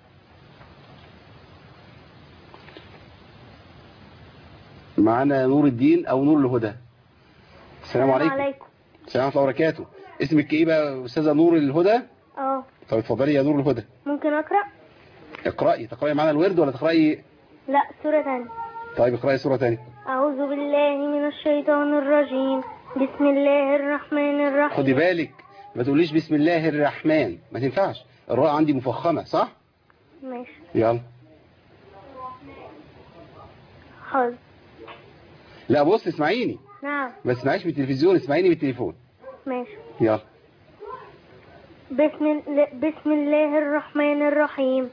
Speaker 2: معنا نور الدين او نور الهدى السلام عليكم
Speaker 5: عليكم
Speaker 2: السلام ورحمه الله وبركاته اسمك ايه بقى يا استاذه نور الهدى
Speaker 5: اه
Speaker 2: طب اتفضلي يا نور الهدى
Speaker 5: ممكن اقرا
Speaker 2: اقراي تقراي معنا الورد ولا تقراي
Speaker 5: لا سورة تانية
Speaker 2: طيب اقراي سوره ثانيه
Speaker 5: أعوذ بالله من الشيطان الرجيم بسم الله الرحمن الرحيم
Speaker 2: خدي بالك ما تقوليش بسم الله الرحمن ما تنفعش الراء عندي مفخمه صح
Speaker 5: ماشي
Speaker 2: يلا
Speaker 5: حاضر
Speaker 2: لا بص اسمعيني
Speaker 5: نعم
Speaker 2: ما تسمعيش من التلفزيون اسمعيني من التليفون
Speaker 5: ماشي
Speaker 2: يلا
Speaker 5: بسم, ال- بسم الله الرحمن الرحيم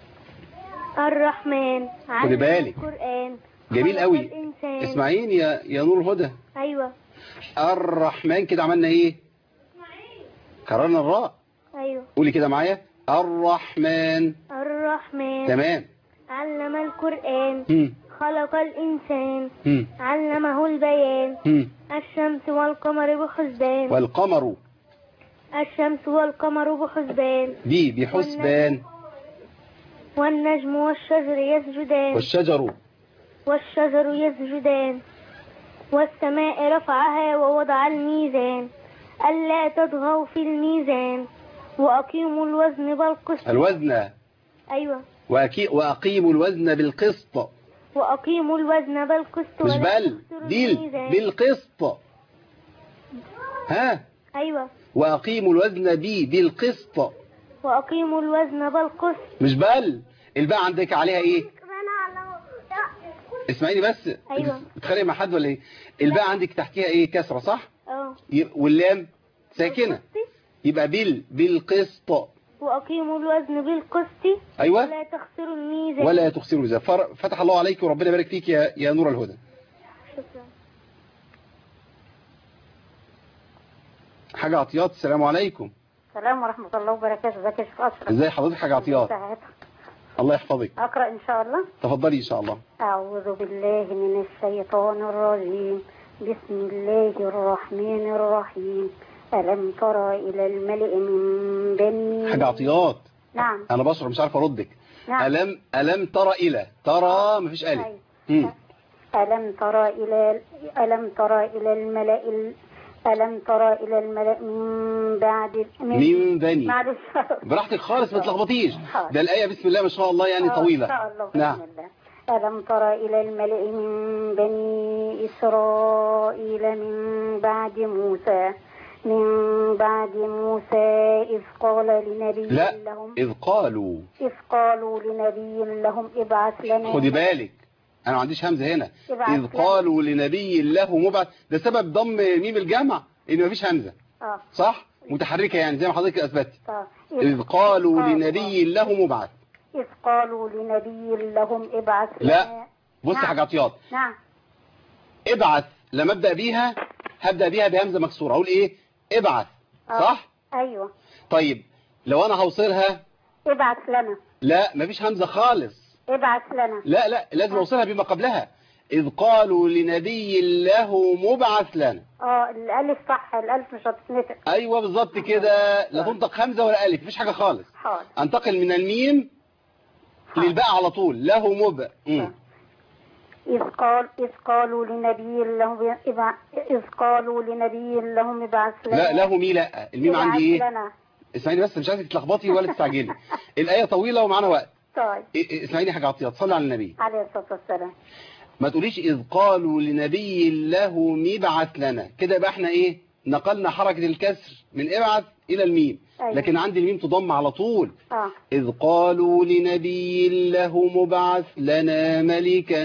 Speaker 5: الرحمن علم
Speaker 2: بالك.
Speaker 5: القرآن
Speaker 2: جميل
Speaker 5: خلق
Speaker 2: قوي
Speaker 5: الإنسان
Speaker 2: اسمعيني يا يا نور الهدى
Speaker 5: أيوة
Speaker 2: الرحمن كده عملنا ايه كررنا الراء
Speaker 5: أيوة
Speaker 2: قولي كده معايا الرحمن
Speaker 5: الرحمن
Speaker 2: تمام
Speaker 5: علم القرآن
Speaker 2: هم
Speaker 5: خلق الإنسان
Speaker 2: هم
Speaker 5: علمه البيان
Speaker 2: هم
Speaker 5: الشمس والقمر بحسبان
Speaker 2: والقمر
Speaker 5: الشمس والقمر بحسبان
Speaker 2: دي بحسبان
Speaker 5: والنجم والشجر يسجدان
Speaker 2: والشجر
Speaker 5: والشجر يسجدان والسماء رفعها ووضع الميزان ألا تطغوا في الميزان وأقيموا الوزن بالقسط
Speaker 2: الوزن
Speaker 5: أيوة
Speaker 2: وأكي- وأقيموا الوزن بالقسط
Speaker 5: وأقيموا الوزن بالقسط
Speaker 2: مش
Speaker 5: ولا
Speaker 2: بل
Speaker 5: تخسروا
Speaker 2: ديل
Speaker 5: الميزان.
Speaker 2: بالقسط ها
Speaker 5: أيوة
Speaker 2: وأقيموا الوزن بي بالقسط
Speaker 5: وأقيموا الوزن بالقسط
Speaker 2: مش بل الباء عندك عليها ايه اسمعيني بس
Speaker 5: أيوة.
Speaker 2: بتتخانق مع حد ولا ايه الباء عندك تحتيها ايه كسرة صح
Speaker 5: اه
Speaker 2: ي- واللام ساكنة يبقى بال بالقسط
Speaker 5: وأقيموا الوزن بالقسط
Speaker 2: ايوه
Speaker 5: ولا تخسروا الميزان
Speaker 2: ولا تخسروا الميزان فر- فتح الله عليك وربنا يبارك فيك يا يا نور الهدى
Speaker 5: شكرا
Speaker 2: حاجة عطيات السلام عليكم
Speaker 9: السلام ورحمة الله وبركاته ازيك يا شيخ أشرف
Speaker 2: ازاي حضرتك حاجة عطيات
Speaker 9: ساعتها.
Speaker 2: الله يحفظك
Speaker 9: أقرأ إن شاء الله
Speaker 2: تفضلي ان شاء الله
Speaker 9: أعوذ بالله من الشيطان الرجيم بسم الله الرحمن الرحيم ألم ترى إلى الملئ من بني
Speaker 2: حاجة عطيات
Speaker 9: نعم
Speaker 2: انا بشرح مش عارف اردك
Speaker 9: نعم
Speaker 2: ألم ألم ترى إلى ترى مفيش ألف
Speaker 9: أيوة.
Speaker 2: مم.
Speaker 9: ألم ترى إلى ألم ترى إلى الملأ ال- ألم ترى إلى الملأ من بعد
Speaker 2: من بني
Speaker 9: معلش
Speaker 2: براحتك خالص ما تلخبطيش
Speaker 9: حاضر.
Speaker 2: ده الآية بسم الله ما شاء الله يعني
Speaker 9: آه،
Speaker 2: طويلة
Speaker 9: إن شاء الله
Speaker 2: نعم
Speaker 9: بإذن الله. ألم تر إلى الملئ من بني إسرائيل من بعد موسى من بعد موسى إذ قال لنبي
Speaker 2: لا
Speaker 9: لهم
Speaker 2: إذ قالوا
Speaker 9: إذ قالوا لنبي لهم ابعث لنا
Speaker 2: خدي بالك أنا ما عنديش همزة هنا
Speaker 9: ابعث
Speaker 2: إذ
Speaker 9: لنا.
Speaker 2: قالوا لنبي له مبعث ده سبب ضم ميم الجمع إن مفيش همزة
Speaker 9: آه
Speaker 2: صح متحركة يعني زي ما حضرتك أثبتي
Speaker 9: آه.
Speaker 2: إذ قالوا
Speaker 9: قالوا-
Speaker 2: لنبي له مبعث
Speaker 9: إذ قالوا لنبي لهم ابعث
Speaker 2: لا.
Speaker 9: لنا
Speaker 2: بص
Speaker 9: نعم.
Speaker 2: حاجة عطيات
Speaker 9: نعم
Speaker 2: ابعث لما أبدأ بيها هبدأ بيها بهمزة مكسورة أقول إيه ابعث
Speaker 9: آه.
Speaker 2: صح
Speaker 9: أيوه
Speaker 2: طيب لو أنا هوصلها
Speaker 9: ابعث لنا
Speaker 2: لا مفيش همزة خالص
Speaker 9: ابعث لنا
Speaker 2: لا لا لازم اوصلها بما قبلها إذ قالوا لنبي له مبعث لنا
Speaker 9: اه الألف صح الألف مش هتتنطق
Speaker 2: أيوة بالظبط كده لا تنطق همزة ولا ألف مفيش حاجة خالص
Speaker 9: حاضر
Speaker 2: انتقل من الميم للباء على طول له مب مم.
Speaker 9: إذ قال إذ قالوا لنبي لهم ابع... إذ قالوا لنبي لهم ابعث لنا
Speaker 2: لا له مي لا الميم
Speaker 9: ابعث
Speaker 2: عندي ايه
Speaker 9: لنا
Speaker 2: اسمعيني بس مش عايزك تتلخبطي ولا تستعجلي الآية طويلة ومعانا وقت
Speaker 9: طيب
Speaker 2: إيه- إيه، اسمعيني حاجة عطيات صلي على النبي
Speaker 9: عليه الصلاة والسلام
Speaker 2: ما تقوليش إذ قالوا لنبي له مبعث لنا كده يبقى احنا ايه نقلنا حركة الكسر من ابعث إلى الميم
Speaker 9: أيوة.
Speaker 2: لكن عندي الميم تضم على طول
Speaker 9: اه
Speaker 2: إذ قالوا لنبي له مبعث لنا ملكا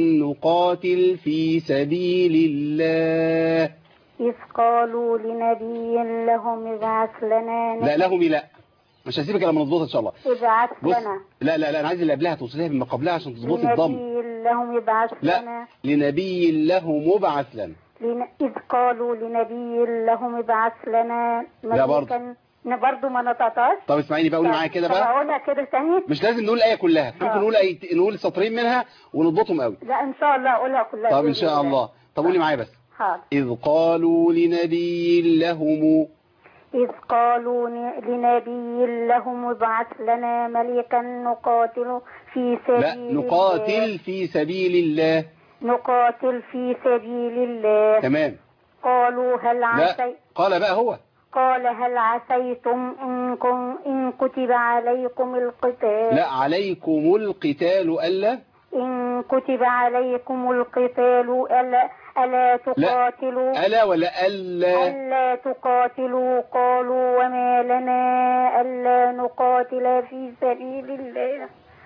Speaker 2: نقاتل في سبيل الله
Speaker 9: إذ قالوا لنبي لهم ابعث لنا
Speaker 2: لا لهم لا مش هسيبك لما نظبطها إن شاء الله
Speaker 9: ابعث
Speaker 2: بص
Speaker 9: لنا
Speaker 2: لا لا لا أنا عايز اللي قبلها توصليها بما قبلها عشان تظبطي الضم
Speaker 9: لنبي لهم ابعث
Speaker 2: لا
Speaker 9: لنا
Speaker 2: لنبي له مبعث لنا
Speaker 9: لن... إذ قالوا لنبي لهم ابعث لنا
Speaker 2: لا برضه.
Speaker 9: ملكا برضه ما نطقتهاش
Speaker 2: طب اسمعيني بقى قولي معايا كده
Speaker 9: طب
Speaker 2: بقى
Speaker 9: اقولها كده تاني
Speaker 2: مش لازم نقول الآية كلها ممكن
Speaker 9: آه.
Speaker 2: نقول أي... نقول سطرين منها ونضبطهم قوي
Speaker 9: لا ان شاء الله اقولها كلها
Speaker 2: طب إن
Speaker 9: بإذن
Speaker 2: شاء الله طب قولي معايا بس
Speaker 9: حاضر
Speaker 2: إذ قالوا لنبي لهم
Speaker 9: إذ قالوا ن- لنبي لهم ابعث لنا ملكا نقاتل في سبيل
Speaker 2: لا
Speaker 9: الله
Speaker 2: نقاتل في سبيل الله
Speaker 9: نقاتل في سبيل الله
Speaker 2: تمام
Speaker 9: قالوا هل
Speaker 2: لا
Speaker 9: عسي
Speaker 2: قال بقى هو
Speaker 9: قال هل عسيتم إن, كن إن كتب عليكم القتال
Speaker 2: لا عليكم القتال ألا
Speaker 9: إن كتب عليكم القتال ألا, ألا تقاتلوا
Speaker 2: ألا ولا ألا
Speaker 9: ألا تقاتلوا قالوا وما لنا ألا نقاتل في سبيل الله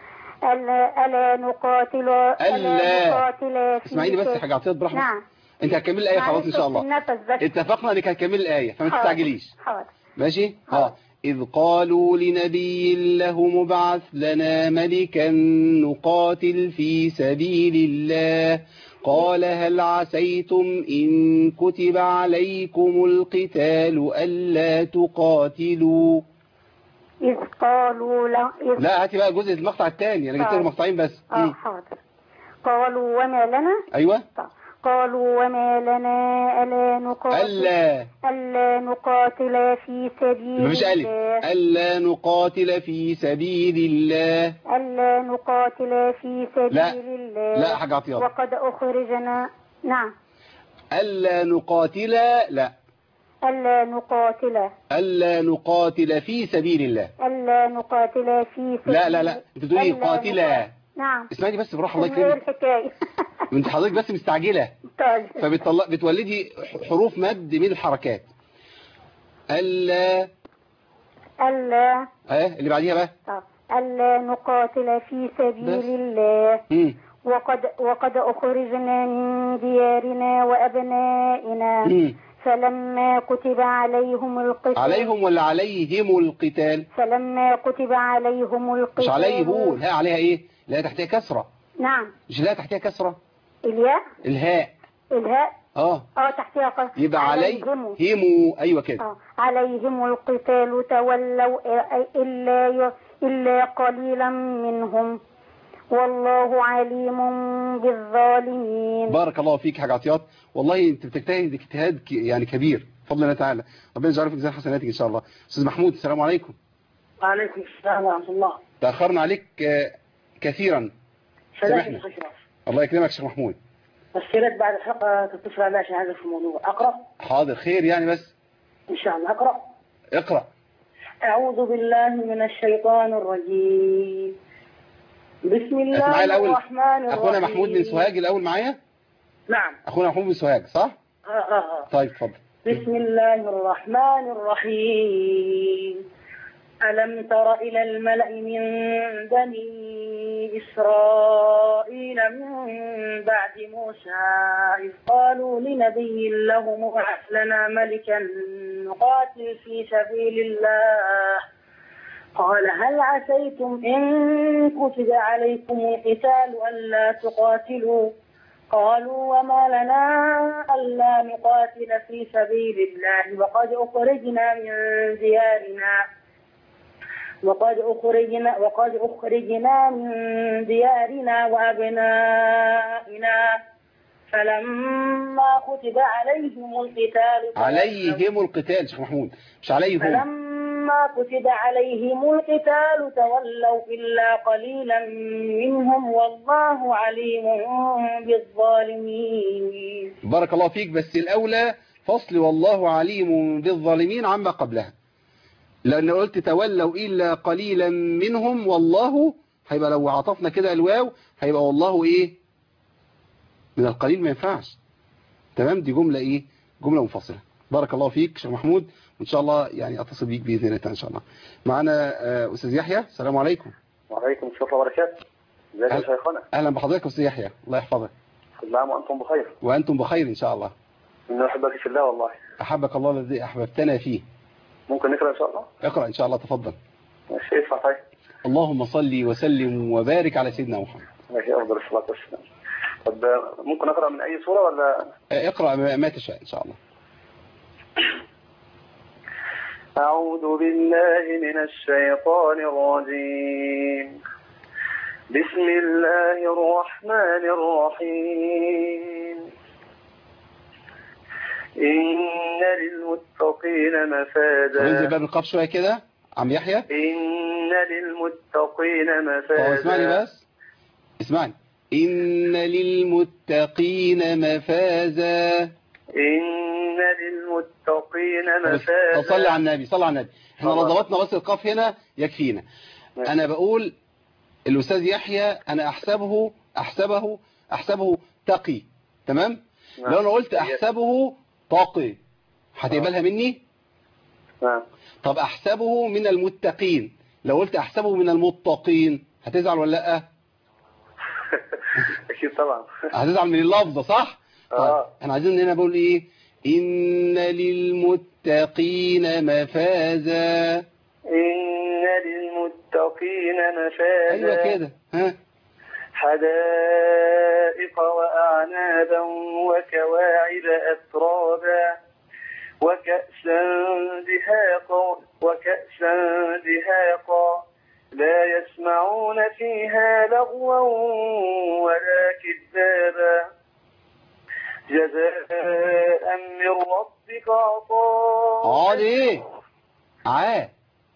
Speaker 9: ألا, ألا نقاتل
Speaker 2: ألا.
Speaker 9: نقاتل في
Speaker 2: اسمعيني بس
Speaker 9: سبيل-
Speaker 2: حاجة عطية برحمة
Speaker 9: نعم
Speaker 2: انت هتكمل الآية خلاص إن شاء الله
Speaker 9: معلش النفس بس
Speaker 2: اتفقنا انك هتكمل الآية فما
Speaker 9: حاضر.
Speaker 2: تستعجليش
Speaker 9: حاضر
Speaker 2: ماشي اه إذ قالوا لنبي له مبعث لنا ملكا نقاتل في سبيل الله قال هل عسيتم إن كتب عليكم القتال ألا تقاتلوا
Speaker 9: إذ قالوا له إذ
Speaker 2: لا هاتي بقى جزء المقطع الثاني انا جبت له
Speaker 9: آه.
Speaker 2: مقطعين بس
Speaker 9: آه
Speaker 2: مم.
Speaker 9: حاضر قالوا وما لنا
Speaker 2: ايوه
Speaker 9: طب. قالوا وما لنا ألا نقاتل
Speaker 2: ألا
Speaker 9: ألا نقاتل في سبيل
Speaker 2: مفيش ألف
Speaker 9: الله
Speaker 2: ألا نقاتل في سبيل الله
Speaker 9: ألا نقاتل في سبيل
Speaker 2: لا.
Speaker 9: الله
Speaker 2: لا حاجة عطيات
Speaker 9: وقد أخرجنا نعم
Speaker 2: ألا نقاتل لا
Speaker 9: ألا نقاتل
Speaker 2: ألا نقاتل في سبيل الله
Speaker 9: ألا نقاتل في سبيل
Speaker 2: لا لا لا انت بتقولي
Speaker 9: ألا
Speaker 2: قاتلا
Speaker 9: نقاتل. نعم
Speaker 2: اسمعي بس براحة الله
Speaker 9: طب ايه
Speaker 2: يكرمك
Speaker 9: الحكاية
Speaker 2: انت حضرتك بس مستعجلة
Speaker 9: طيب
Speaker 2: فبتطلع بتولدي حروف مد من الحركات ألا
Speaker 9: ألا
Speaker 2: اه اللي بعديها بقى
Speaker 9: طب. ألا نقاتل في سبيل
Speaker 2: بس.
Speaker 9: الله
Speaker 2: مم.
Speaker 9: وقد وقد أخرجنا من ديارنا وأبنائنا
Speaker 2: مم.
Speaker 9: فلما كتب عليهم القتال
Speaker 2: عليهم ولا عليهم القتال
Speaker 9: فلما كتب عليهم القتال
Speaker 2: مش عليه الهاء عليها ايه لا تحتها كسرة
Speaker 9: نعم
Speaker 2: مش لا تحتها كسرة
Speaker 9: الياء
Speaker 2: الهاء
Speaker 9: الهاء
Speaker 2: اه
Speaker 9: اه تحتها قصر
Speaker 2: يبقى عليهم ايوه كده
Speaker 9: آه. عليهم القتال تولوا إ- إلا ي- إلا قليلا منهم والله عليم بالظالمين
Speaker 2: بارك الله فيك حاج عطيات والله انت بتجتهد اجتهاد ك- يعني كبير بفضل الله تعالى ربنا يجعله في ميزان حسناتك ان شاء الله استاذ محمود السلام عليكم
Speaker 10: وعليكم السلام ورحمة الله
Speaker 2: تاخرنا عليك آه، كثيرا سامحنا الله يكرمك يا شيخ محمود
Speaker 10: بس يا ريت بعد الحلقة تتصل علي عشان هذا في الموضوع أقرأ
Speaker 2: حاضر خير يعني بس
Speaker 10: إن شاء الله أقرأ
Speaker 2: اقرا
Speaker 10: أعوذ بالله من الشيطان الرجيم بسم الله
Speaker 2: اسمعي الاول
Speaker 10: الرحمن الرحيم
Speaker 2: اخونا محمود من سوهاج الاول معايا
Speaker 10: نعم
Speaker 2: اخونا محمود من سوهاج صح
Speaker 10: آه آه آه.
Speaker 2: طيب اتفضل
Speaker 10: بسم الله الرحمن الرحيم ألم تر إلى الملأ من بني إسرائيل من بعد موسى إذ قالوا لنبي له مبعث لنا ملكا نقاتل في سبيل الله قال هل عسيتم إن كتب عليكم القتال ألا تقاتلوا قالوا وما لنا ألا نقاتل في سبيل الله وقد أخرجنا من ديارنا وقد أخرجنا وقد أخرجنا من ديارنا وأبنائنا فلما كتب عليهم القتال
Speaker 2: عليهم القتال شيخ محمود مش عليهم
Speaker 10: فلما كتب عليهم القتال تولوا إلا قليلا منهم والله عليم بالظالمين
Speaker 2: بارك الله فيك بس الاولى فصل والله عليم بالظالمين عما قبلها لان قلت تولوا الا قليلا منهم والله هيبقى لو عطفنا كده الواو هيبقى والله ايه من القليل ما ينفعش تمام دي جملة ايه جملة منفصلة بارك الله فيك شيخ محمود وان شاء الله يعني اتصل بيك باذن الله ان شاء الله معنا آه، استاذ يحيى السلام عليكم
Speaker 11: وعليكم السلام وبركاته ازيك يا
Speaker 2: أهلا.
Speaker 11: شيخنا
Speaker 2: اهلا بحضرتك يا استاذ يحيى الله يحفظك
Speaker 11: كل عام وانتم بخير
Speaker 2: وانتم بخير ان شاء الله
Speaker 11: اني احبك في الله والله
Speaker 2: احبك الله الذي احببتنا فيه
Speaker 11: ممكن نقرا ان شاء الله
Speaker 2: اقرا ان شاء الله تفضل
Speaker 11: ماشي ادفع طيب
Speaker 2: اللهم صل وسلم وبارك على سيدنا محمد
Speaker 11: ماشي افضل الصلاه والسلام طب آه، ممكن اقرا من اي سوره ولا
Speaker 2: آه، اقرا ما ما تشاء ان شاء الله
Speaker 11: أعوذ بالله من الشيطان الرجيم بسم الله الرحمن الرحيم إن للمتقين
Speaker 2: طب انزل
Speaker 11: مفازا
Speaker 2: باب القاف شويه كده عم يحيى
Speaker 11: إن للمتقين
Speaker 2: طب اسمعني
Speaker 11: مفازا
Speaker 2: بس اسمعني إن للمتقين مفازا
Speaker 11: إن للمتقين
Speaker 2: طب صلي
Speaker 11: مفازا
Speaker 2: على النبي صلي على النبي احنا لو
Speaker 11: طبعا.
Speaker 2: ضبطنا بس القاف هنا يكفينا
Speaker 11: ماشي.
Speaker 2: انا بقول الاستاذ يحيى انا احسبه احسبه احسبه تقي تمام
Speaker 11: نعم.
Speaker 2: لو انا قلت احسبه تقي هتقبلها مني
Speaker 11: نعم
Speaker 2: طب احسبه من المتقين لو قلت احسبه من المتقين هتزعل ولا لا
Speaker 11: أكيد طبعا
Speaker 2: هتزعل من اللفظة صح
Speaker 11: آه.
Speaker 2: طيب احنا عايزين هنا بقول ايه ان للمتقين مفازا
Speaker 11: إن للمتقين مفازا
Speaker 2: ايوه كده ها
Speaker 11: حدائق وأعنابا وكواعب أترابا وكأسا دهاقا وكأسا دهاقا لا يسمعون فيها لغوا ولا كذابا جزاء من ربك عطاء
Speaker 2: اه ايه عاه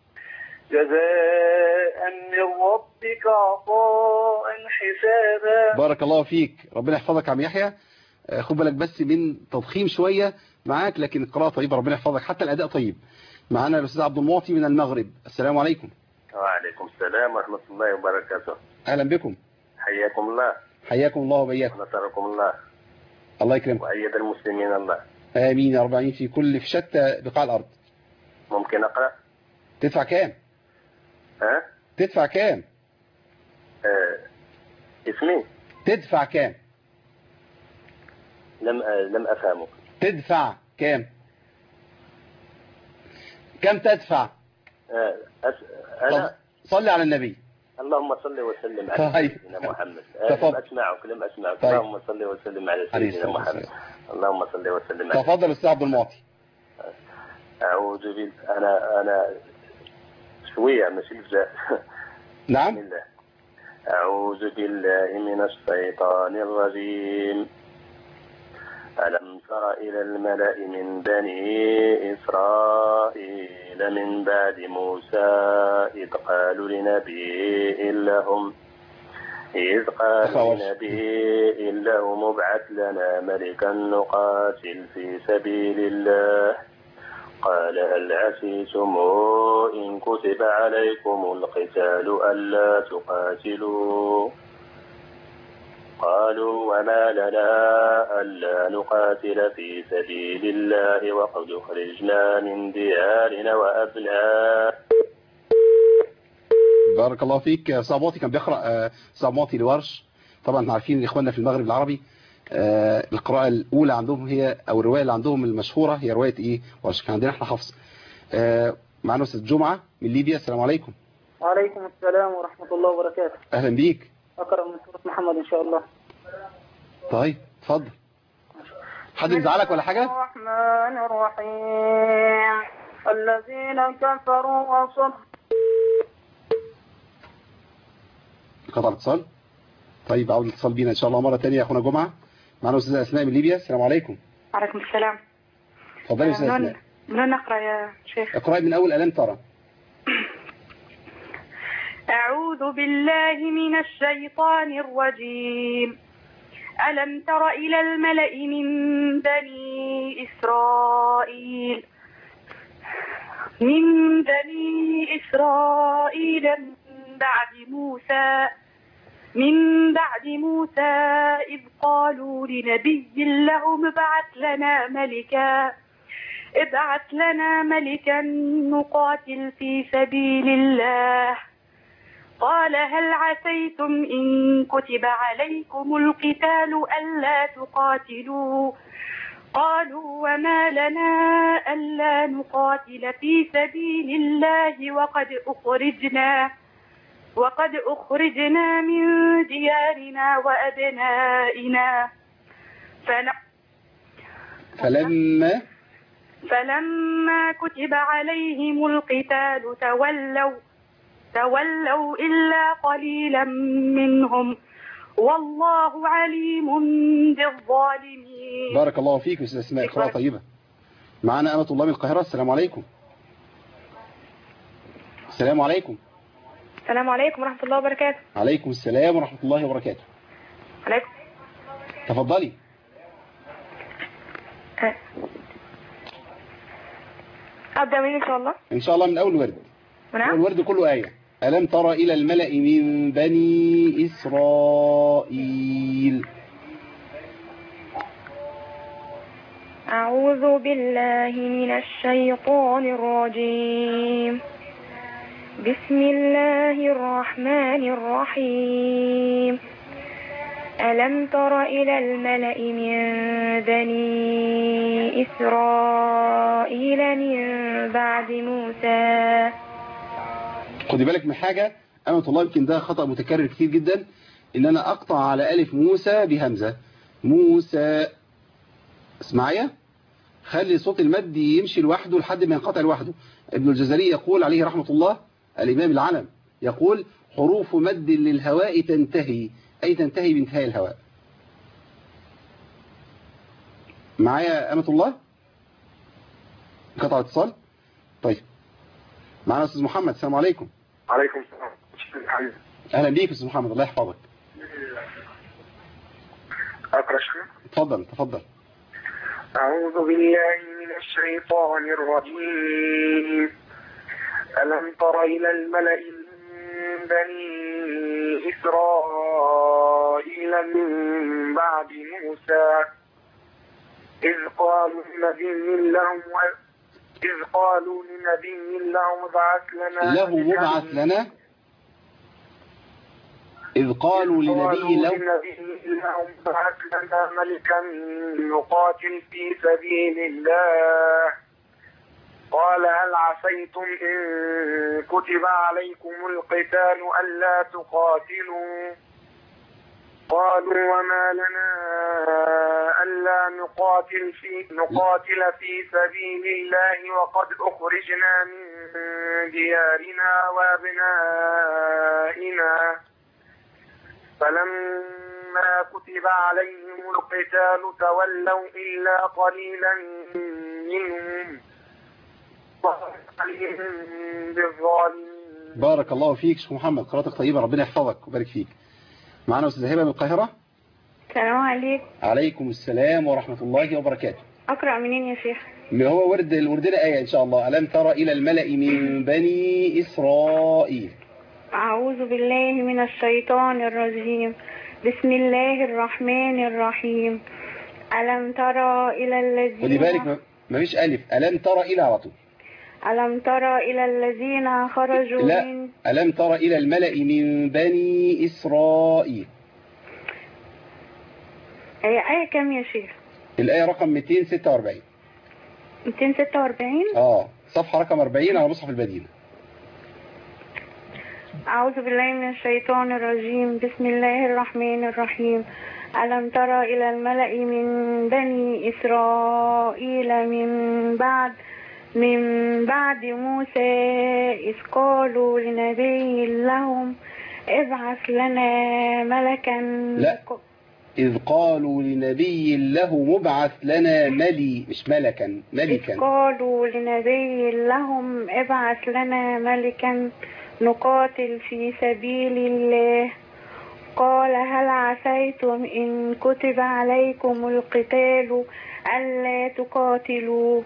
Speaker 11: جزاء من ربك عطاء حسابا
Speaker 2: بارك الله فيك ربنا يحفظك يا عم يحيى آه، خد بالك بس من تضخيم شوية معاك لكن القراءة طيبة ربنا يحفظك حتى الأداء طيب معانا الأستاذ عبد المعطي من المغرب السلام عليكم
Speaker 12: وعليكم السلام ورحمة الله وبركاته
Speaker 2: أهلا بكم
Speaker 12: حياكم الله
Speaker 2: حياكم الله وبياكم
Speaker 12: ونصركم الله
Speaker 2: الله يكرمك
Speaker 12: وأيد المسلمين الله
Speaker 2: آمين يا رب العالمين في كل في شتى بقاع الأرض
Speaker 12: ممكن أقرأ
Speaker 2: تدفع كام
Speaker 12: ها
Speaker 2: تدفع كام
Speaker 12: آه. اسمي
Speaker 2: تدفع كام
Speaker 12: لم آه. لم أفهمك
Speaker 2: تدفع كام كم تدفع
Speaker 12: آه. أس...
Speaker 2: طب
Speaker 12: أنا
Speaker 2: صلي على النبي
Speaker 12: اللهم صل وسلم على
Speaker 2: طيب.
Speaker 12: سيدنا محمد آه. لم
Speaker 2: تفضل.
Speaker 12: أسمعك لم أسمعك
Speaker 2: طيب.
Speaker 12: اللهم صل وسلم على
Speaker 2: عليه
Speaker 12: سيدنا
Speaker 2: الصلاة
Speaker 12: محمد
Speaker 2: والسلام.
Speaker 12: اللهم صل وسلم على
Speaker 2: تفضل أستاذ عبد المعطي
Speaker 12: أعوذ بال أنا أنا شوية ماشي بزاف
Speaker 2: نعم
Speaker 12: بسم الله أعوذ بالله من الشيطان الرجيم ألم تر إلى الملأ من بني إسرائيل من بعد موسى إذ قالوا لنبي لهم إذ قالوا
Speaker 2: تخوف.
Speaker 12: لنبي لهم ابعث لنا ملكا نقاتل في سبيل الله قال هل عسيتم إن كتب عليكم القتال ألا تقاتلوا قالوا وما لنا ألا نقاتل في سبيل الله وقد أخرجنا من ديارنا وأبناء
Speaker 2: بارك الله فيك أستاذ معطي كان بيقرأ آه، أستاذ معطي لورش طبعا احنا عارفين إخواننا في المغرب العربي آه، القراءة الأولى عندهم هي أو الرواية اللي عندهم المشهورة هي رواية إيه ورش كان عندنا احنا حفص آه، معنا أستاذ جمعة من ليبيا السلام عليكم
Speaker 10: وعليكم السلام ورحمة الله وبركاته
Speaker 2: أهلا بيك
Speaker 10: أقرأ من سورة محمد إن شاء الله
Speaker 2: طيب اتفضل حد مزعلك ولا حاجة
Speaker 10: الرحمن الرحيم الذين كفروا وصدوا
Speaker 2: قطع الاتصال طيب عاود الاتصال بينا إن شاء الله مرة تانية يا أخونا جمعة معنا أستاذة أسماء من ليبيا السلام عليكم
Speaker 13: عليكم السلام
Speaker 2: اتفضلي يا أستاذة
Speaker 13: من
Speaker 2: أسماء
Speaker 13: من نقرأ يا شيخ
Speaker 2: اقرأي من أول ألم ترى
Speaker 13: أعوذ بالله من الشيطان الرجيم ألم تر إلى الملأ من بني إسرائيل من بني إسرائيل من بعد موسى من بعد موسى إذ قالوا لنبي لهم ابعث لنا ملكا ابعث لنا ملكا نقاتل في سبيل الله قال هل عسيتم إن كتب عليكم القتال ألا تقاتلوا قالوا وما لنا ألا نقاتل في سبيل الله وقد أخرجنا وقد أخرجنا من ديارنا وأبنائنا فن...
Speaker 2: فلما
Speaker 13: فلما كتب عليهم القتال تولوا تولوا إلا قليلا منهم والله عليم بالظالمين
Speaker 2: بارك الله فيك أستاذ أسماء قراءة طيبة معنا أمة الله من القاهرة السلام عليكم السلام عليكم
Speaker 6: السلام عليكم ورحمة الله وبركاته
Speaker 2: عليكم السلام ورحمة الله وبركاته
Speaker 6: عليكم
Speaker 2: تفضلي
Speaker 6: أبدأ منين إن شاء الله
Speaker 2: إن شاء الله من أول ورد
Speaker 6: نعم
Speaker 2: أول ورد كله آية ألم تر إلى الملأ من بني إسرائيل
Speaker 6: أعوذ بالله من الشيطان الرجيم بسم الله الرحمن الرحيم ألم تر إلى الملأ من بني إسرائيل من بعد موسى
Speaker 2: خدي بالك من حاجة أمة الله يمكن ده خطأ متكرر كتير جدا إن أنا أقطع على ألف موسى بهمزة موسى اسمعيا خلي صوت المد يمشي لوحده لحد ما ينقطع لوحده ابن الجزري يقول عليه رحمة الله الإمام العلم يقول حروف مد للهواء تنتهي أي تنتهي بانتهاء الهواء معايا أمة الله قطع اتصال طيب معنا أستاذ محمد السلام عليكم
Speaker 11: عليكم السلام
Speaker 2: أهلا بيك أستاذ محمد الله يحفظك
Speaker 11: أقرأ شيخ
Speaker 2: تفضل تفضل
Speaker 11: أعوذ بالله من الشيطان الرجيم ألم تر إلى الملأ من بني إسرائيل من بعد موسى إذ قالوا لنبي لهم إذ قالوا لنبي لهم ابعث لنا
Speaker 2: له
Speaker 11: ملكا
Speaker 2: مبعث لنا إذ قالوا لنبي
Speaker 11: قالوا
Speaker 2: له
Speaker 11: لنبي لهم ابعث لنا ملكا نقاتل في سبيل الله قال هل عسيتم إن كتب عليكم القتال ألا تقاتلوا قالوا وما لنا ألا نقاتل في نقاتل في سبيل الله وقد أخرجنا من ديارنا وأبنائنا فلما كتب عليهم القتال تولوا إلا قليلا منهم عليهم بالظالمين
Speaker 2: بارك الله فيك شيخ محمد قراءتك طيبة ربنا يحفظك ويبارك فيك معنا أستاذ هبة من القاهرة
Speaker 6: السلام عليكم
Speaker 2: عليكم السلام ورحمة الله وبركاته
Speaker 6: أقرأ منين يا شيخ
Speaker 2: اللي هو ورد الوردنا آية إن شاء الله ألم تر إلى الملأ من بني إسرائيل
Speaker 6: أعوذ بالله من الشيطان الرجيم بسم الله الرحمن الرحيم ألم ترى إلى الذين
Speaker 2: خدي بالك ما- ما فيش ألف ألم تر إلى على طول
Speaker 6: ألم ترى إلى الذين خرجوا من
Speaker 2: لا ألم تر إلى الملأ من بني إسرائيل
Speaker 6: أي آية كام يا شيخ
Speaker 2: الآية رقم 246
Speaker 6: 246
Speaker 2: آه صفحة رقم 40 على مصحف المدينة
Speaker 6: أعوذ بالله من الشيطان الرجيم بسم الله الرحمن الرحيم ألم تر إلى الملأ من بني إسرائيل من بعد من بعد موسى إذ قالوا لنبي لهم ابعث لنا ملكا
Speaker 2: لا إذ قالوا لنبي له مبعث لنا ملي مش ملكا
Speaker 6: إذ
Speaker 2: ملكا
Speaker 6: قالوا لنبي لهم ابعث لنا ملكا نقاتل في سبيل الله قال هل عسيتم إن كتب عليكم القتال ألا تقاتلوا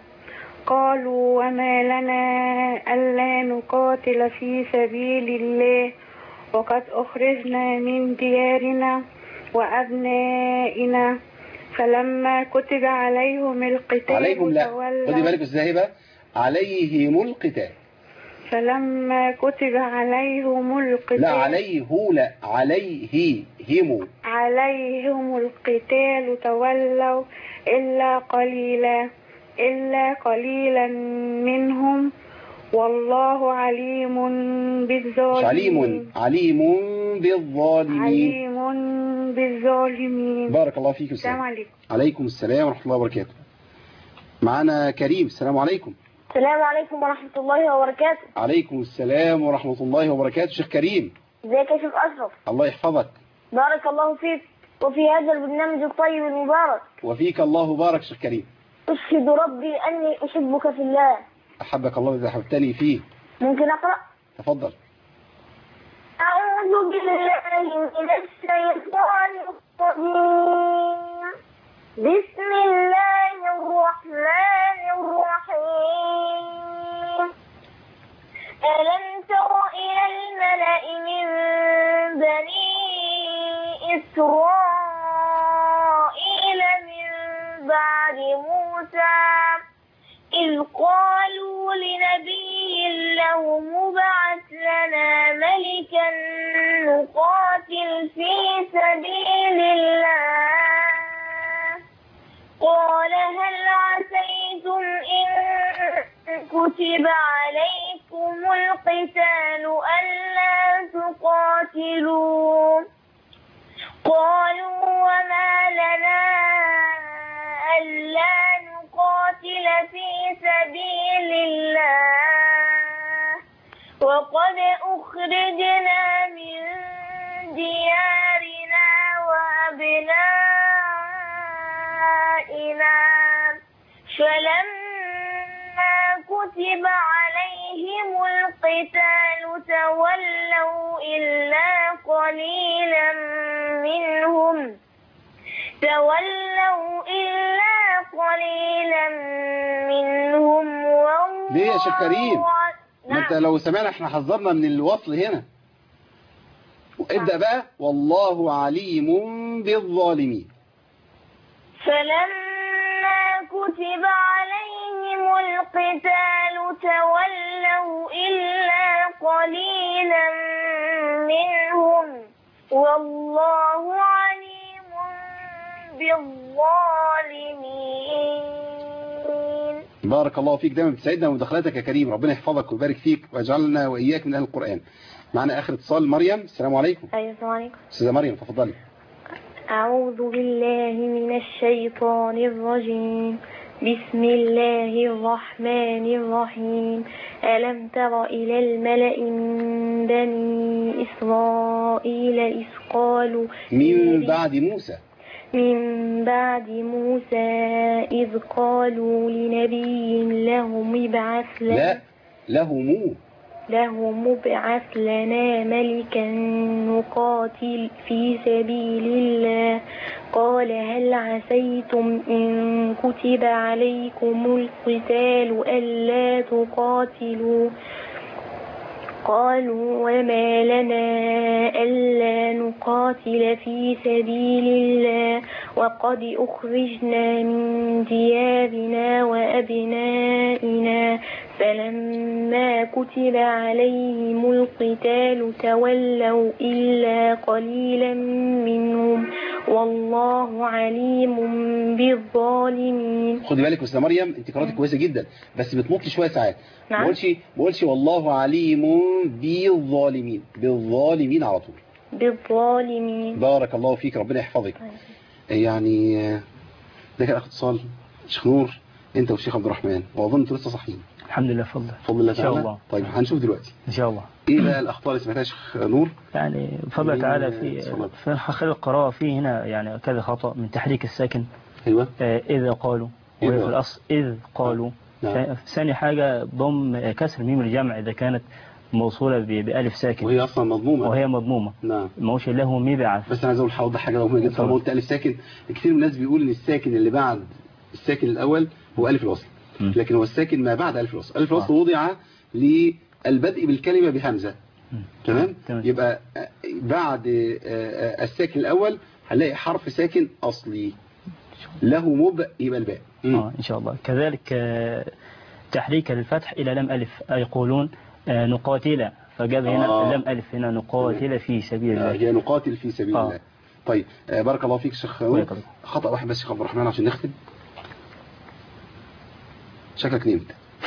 Speaker 6: قالوا وما لنا ألا نقاتل في سبيل الله
Speaker 7: وقد أخرجنا من ديارنا وأبنائنا فلما كتب عليهم القتال
Speaker 2: عليهم لا
Speaker 7: تولوا
Speaker 2: خدي بالك ازاي بقى عليهم القتال
Speaker 7: فلما كتب عليهم القتال
Speaker 2: لا عليه لا عليه هم
Speaker 7: عليهم القتال تولوا إلا قليلا إلا قليلا منهم والله عليم بالظالمين
Speaker 2: مش عليم عليم بالظالمين
Speaker 7: عليم بالظالمين
Speaker 2: بارك الله فيك
Speaker 7: السلام
Speaker 2: أستاذ.
Speaker 7: عليكم
Speaker 2: عليكم السلام ورحمة الله وبركاته معنا كريم السلام عليكم
Speaker 5: السلام عليكم ورحمة الله وبركاته
Speaker 2: عليكم السلام ورحمة الله وبركاته شيخ كريم
Speaker 5: ازيك يا شيخ أشرف
Speaker 2: الله يحفظك
Speaker 5: بارك الله فيك وفي هذا البرنامج الطيب المبارك
Speaker 2: وفيك الله بارك شيخ كريم
Speaker 5: أشهد ربي أني أحبك في الله
Speaker 2: أحبك الله إذا أحببتني فيه
Speaker 5: ممكن أقرأ
Speaker 2: تفضل
Speaker 5: أعوذ بالله من الشيطان الرجيم بسم الله الرحمن الرحيم ألم تر إلى الملأ من بني إسرائيل من بعد موسى إذ قالوا لنبي له مبعث لنا ملكا نقاتل في سبيل الله قال هل عسيتم إن كتب عليكم القتال ألا تقاتلوا قالوا وما لنا ألا نقاتل في سبيل الله وقد أخرجنا من ديارنا وأبنائنا فلما كتب عليهم القتال تولوا إلا قليلا منهم تولوا إلا قليلا منهم والله
Speaker 2: ليه يا شيخ كريم ما
Speaker 5: نعم.
Speaker 2: انت لو سمعنا احنا حذرنا من الوصل هنا ابدأ بقى والله عليم بالظالمين
Speaker 5: فلما كتب عليهم القتال تولوا إلا قليلا منهم والله عليم بالظالمين
Speaker 2: بارك الله فيك دايما بتسعدنا مداخلاتك يا كريم ربنا يحفظك ويبارك فيك ويجعلنا وإياك من أهل القرآن معنا آخر اتصال مريم السلام عليكم
Speaker 6: أيوة السلام عليكم
Speaker 2: أستاذة مريم تفضلي
Speaker 6: أعوذ بالله من الشيطان الرجيم بسم الله الرحمن الرحيم ألم تر إلى الملأ من بني إسرائيل إذ قالوا
Speaker 2: من بعد موسى
Speaker 6: من بعد موسى إذ قالوا لنبي لهم ابعث لنا
Speaker 2: لا لهم
Speaker 6: له مبعث لنا ملكا نقاتل في سبيل الله قال هل عسيتم إن كتب عليكم القتال ألا تقاتلوا قالوا وما لنا ألا نقاتل في سبيل الله وقد أخرجنا من ديارنا وأبنائنا فلما كتب عليهم القتال تولوا إلا قليلا منهم والله عليم بالظالمين
Speaker 2: خدي بالك يا أستاذة مريم انت قراءتك كويسة جدا بس بتمطي شوية ساعات ما
Speaker 6: نعم.
Speaker 2: قولش ما قولش والله عليم بالظالمين بالظالمين على طول
Speaker 6: بالظالمين
Speaker 2: بارك الله فيك ربنا يحفظك يعني آه، ده كان اخر اتصال شيخ نور انت والشيخ عبد الرحمن واظن انتوا لسه صاحيين
Speaker 3: الحمد لله بفضل
Speaker 2: بفضل الله
Speaker 3: إن شاء
Speaker 2: تعالى
Speaker 3: الله.
Speaker 2: طيب هنشوف دلوقتي
Speaker 3: إن شاء الله
Speaker 2: ايه بقى الاخطاء اللي سمعتها يا شيخ نور
Speaker 3: يعني بفضل
Speaker 2: من
Speaker 3: تعالى في
Speaker 2: الصلاة.
Speaker 3: في خلال القراءة في هنا يعني كذا خطأ من تحريك الساكن
Speaker 2: ايوه
Speaker 3: آه، إذا قالوا وهي
Speaker 2: إذا.
Speaker 3: في الأصل إذ قالوا
Speaker 2: نعم.
Speaker 3: ثاني- ثاني حاجة ضم آه، كسر ميم الجمع إذا كانت موصولة ب- بألف ساكن
Speaker 2: وهي اصلا مضمومه
Speaker 3: وهي مضمومة
Speaker 2: نعم
Speaker 3: ما هوش له مبعث
Speaker 2: بس انا عايز اقول اوضح حاجه مهمه جدا طالما قلت الف ساكن كتير من الناس بيقول ان الساكن اللي بعد الساكن الاول هو الف الوصل لكن هو الساكن ما بعد الف الوصل الف الوصل وضع للبدء بالكلمه بهمزه تمام
Speaker 3: تمام.
Speaker 2: يبقى آه، بعد آه، آه، الساكن الأول هنلاقي حرف ساكن أصلي له مب يبقى الباء مم.
Speaker 3: آه إن شاء الله كذلك آه، تحريك للفتح إلى لم ألف يقولون آه، نقاتل فجاب هنا
Speaker 2: آه.
Speaker 3: لم ألف هنا نقاتل في سبيل
Speaker 2: آه،
Speaker 3: الله
Speaker 2: هي نقاتل في سبيل
Speaker 3: آه.
Speaker 2: الله طيب آه، بارك الله فيك شيخ
Speaker 3: الله
Speaker 2: خاوي
Speaker 3: يكرمك.
Speaker 2: خطأ واحد بس يا شيخ عبد الرحمن عشان نختم شكلك نمت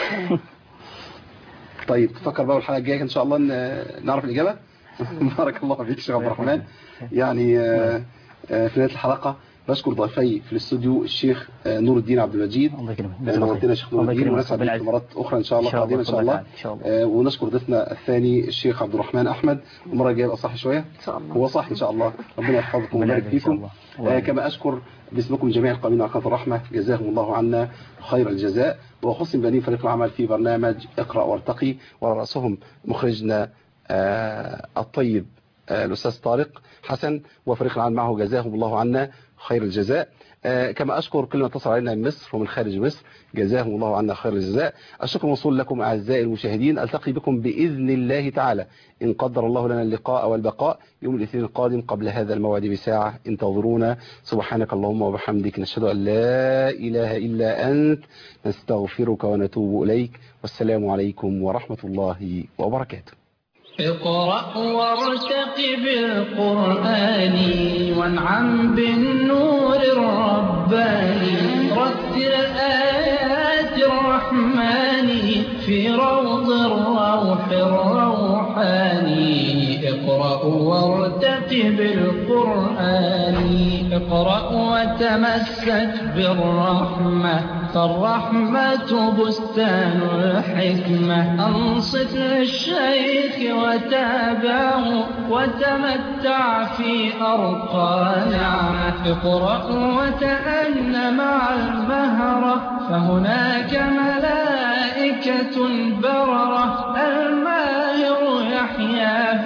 Speaker 2: طيب تفكر بقى الحلقة الجاية ان شاء الله ن- نعرف الإجابة بارك الله فيك شيخ عبد الرحمن يعني آه، آه، في نهاية الحلقة بشكر ضيفي في الاستوديو الشيخ آه، نور الدين عبد المجيد
Speaker 3: الله يكرمك
Speaker 2: آه، نورتنا يا شيخ نور
Speaker 3: الله
Speaker 2: الدين
Speaker 3: يكرمك.
Speaker 2: ونسعد
Speaker 3: ربنا
Speaker 2: بك
Speaker 3: يعزك.
Speaker 2: مرات أخرى إن شاء الله
Speaker 3: إن شاء الله
Speaker 2: قادمة إن شاء
Speaker 3: ربنا
Speaker 2: الله
Speaker 3: تعالى. إن شاء الله
Speaker 2: آه، ونشكر ضيفنا الثاني الشيخ عبد الرحمن أحمد المرة الجاية يبقى صح شوية
Speaker 8: إن شاء الله
Speaker 2: هو صح إن شاء الله ربنا يحفظكم
Speaker 3: ربنا
Speaker 2: ويبارك
Speaker 3: يعزك إن شاء
Speaker 2: فيكم
Speaker 3: الله. الله
Speaker 2: آه،
Speaker 3: يعزك.
Speaker 2: كما أشكر باسمكم جميع القائمين على قناة الرحمة جزاهم الله عنا خير الجزاء وخصم بنين فريق العمل في برنامج اقرأ وارتقي وعلى رأسهم مخرجنا آه، الطيب آه، الأستاذ طارق حسن وفريق العمل معه جزاهم الله عنا خير الجزاء آه، كما أشكر كل من اتصل علينا من مصر ومن خارج مصر جزاهم الله عنا خير الجزاء الشكر موصول لكم أعزائي المشاهدين ألتقي بكم بإذن الله تعالى إن قدر الله لنا اللقاء والبقاء يوم الاثنين القادم قبل هذا الموعد بساعة انتظرونا سبحانك اللهم وبحمدك نشهد أن لا إله إلا أنت نستغفرك ونتوب إليك والسلام عليكم ورحمة الله وبركاته
Speaker 1: اقرأ وارتقب القرآن وانعم بالنور الرباني رتل آيات الرحمن في روض الروح الروحاني اقرأ وارتقب القرآن اقرأ وتمسك بالرحمة فالرحمة بستان الحكمة أنصت للشيخ وتابعه وتمتع في أرقى نعمة اقرأ وتأن مع المهرة فهناك ملائكة بررة الماهر يحيا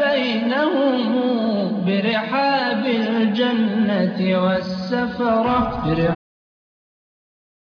Speaker 1: بينهم برحاب الجنة والسفرة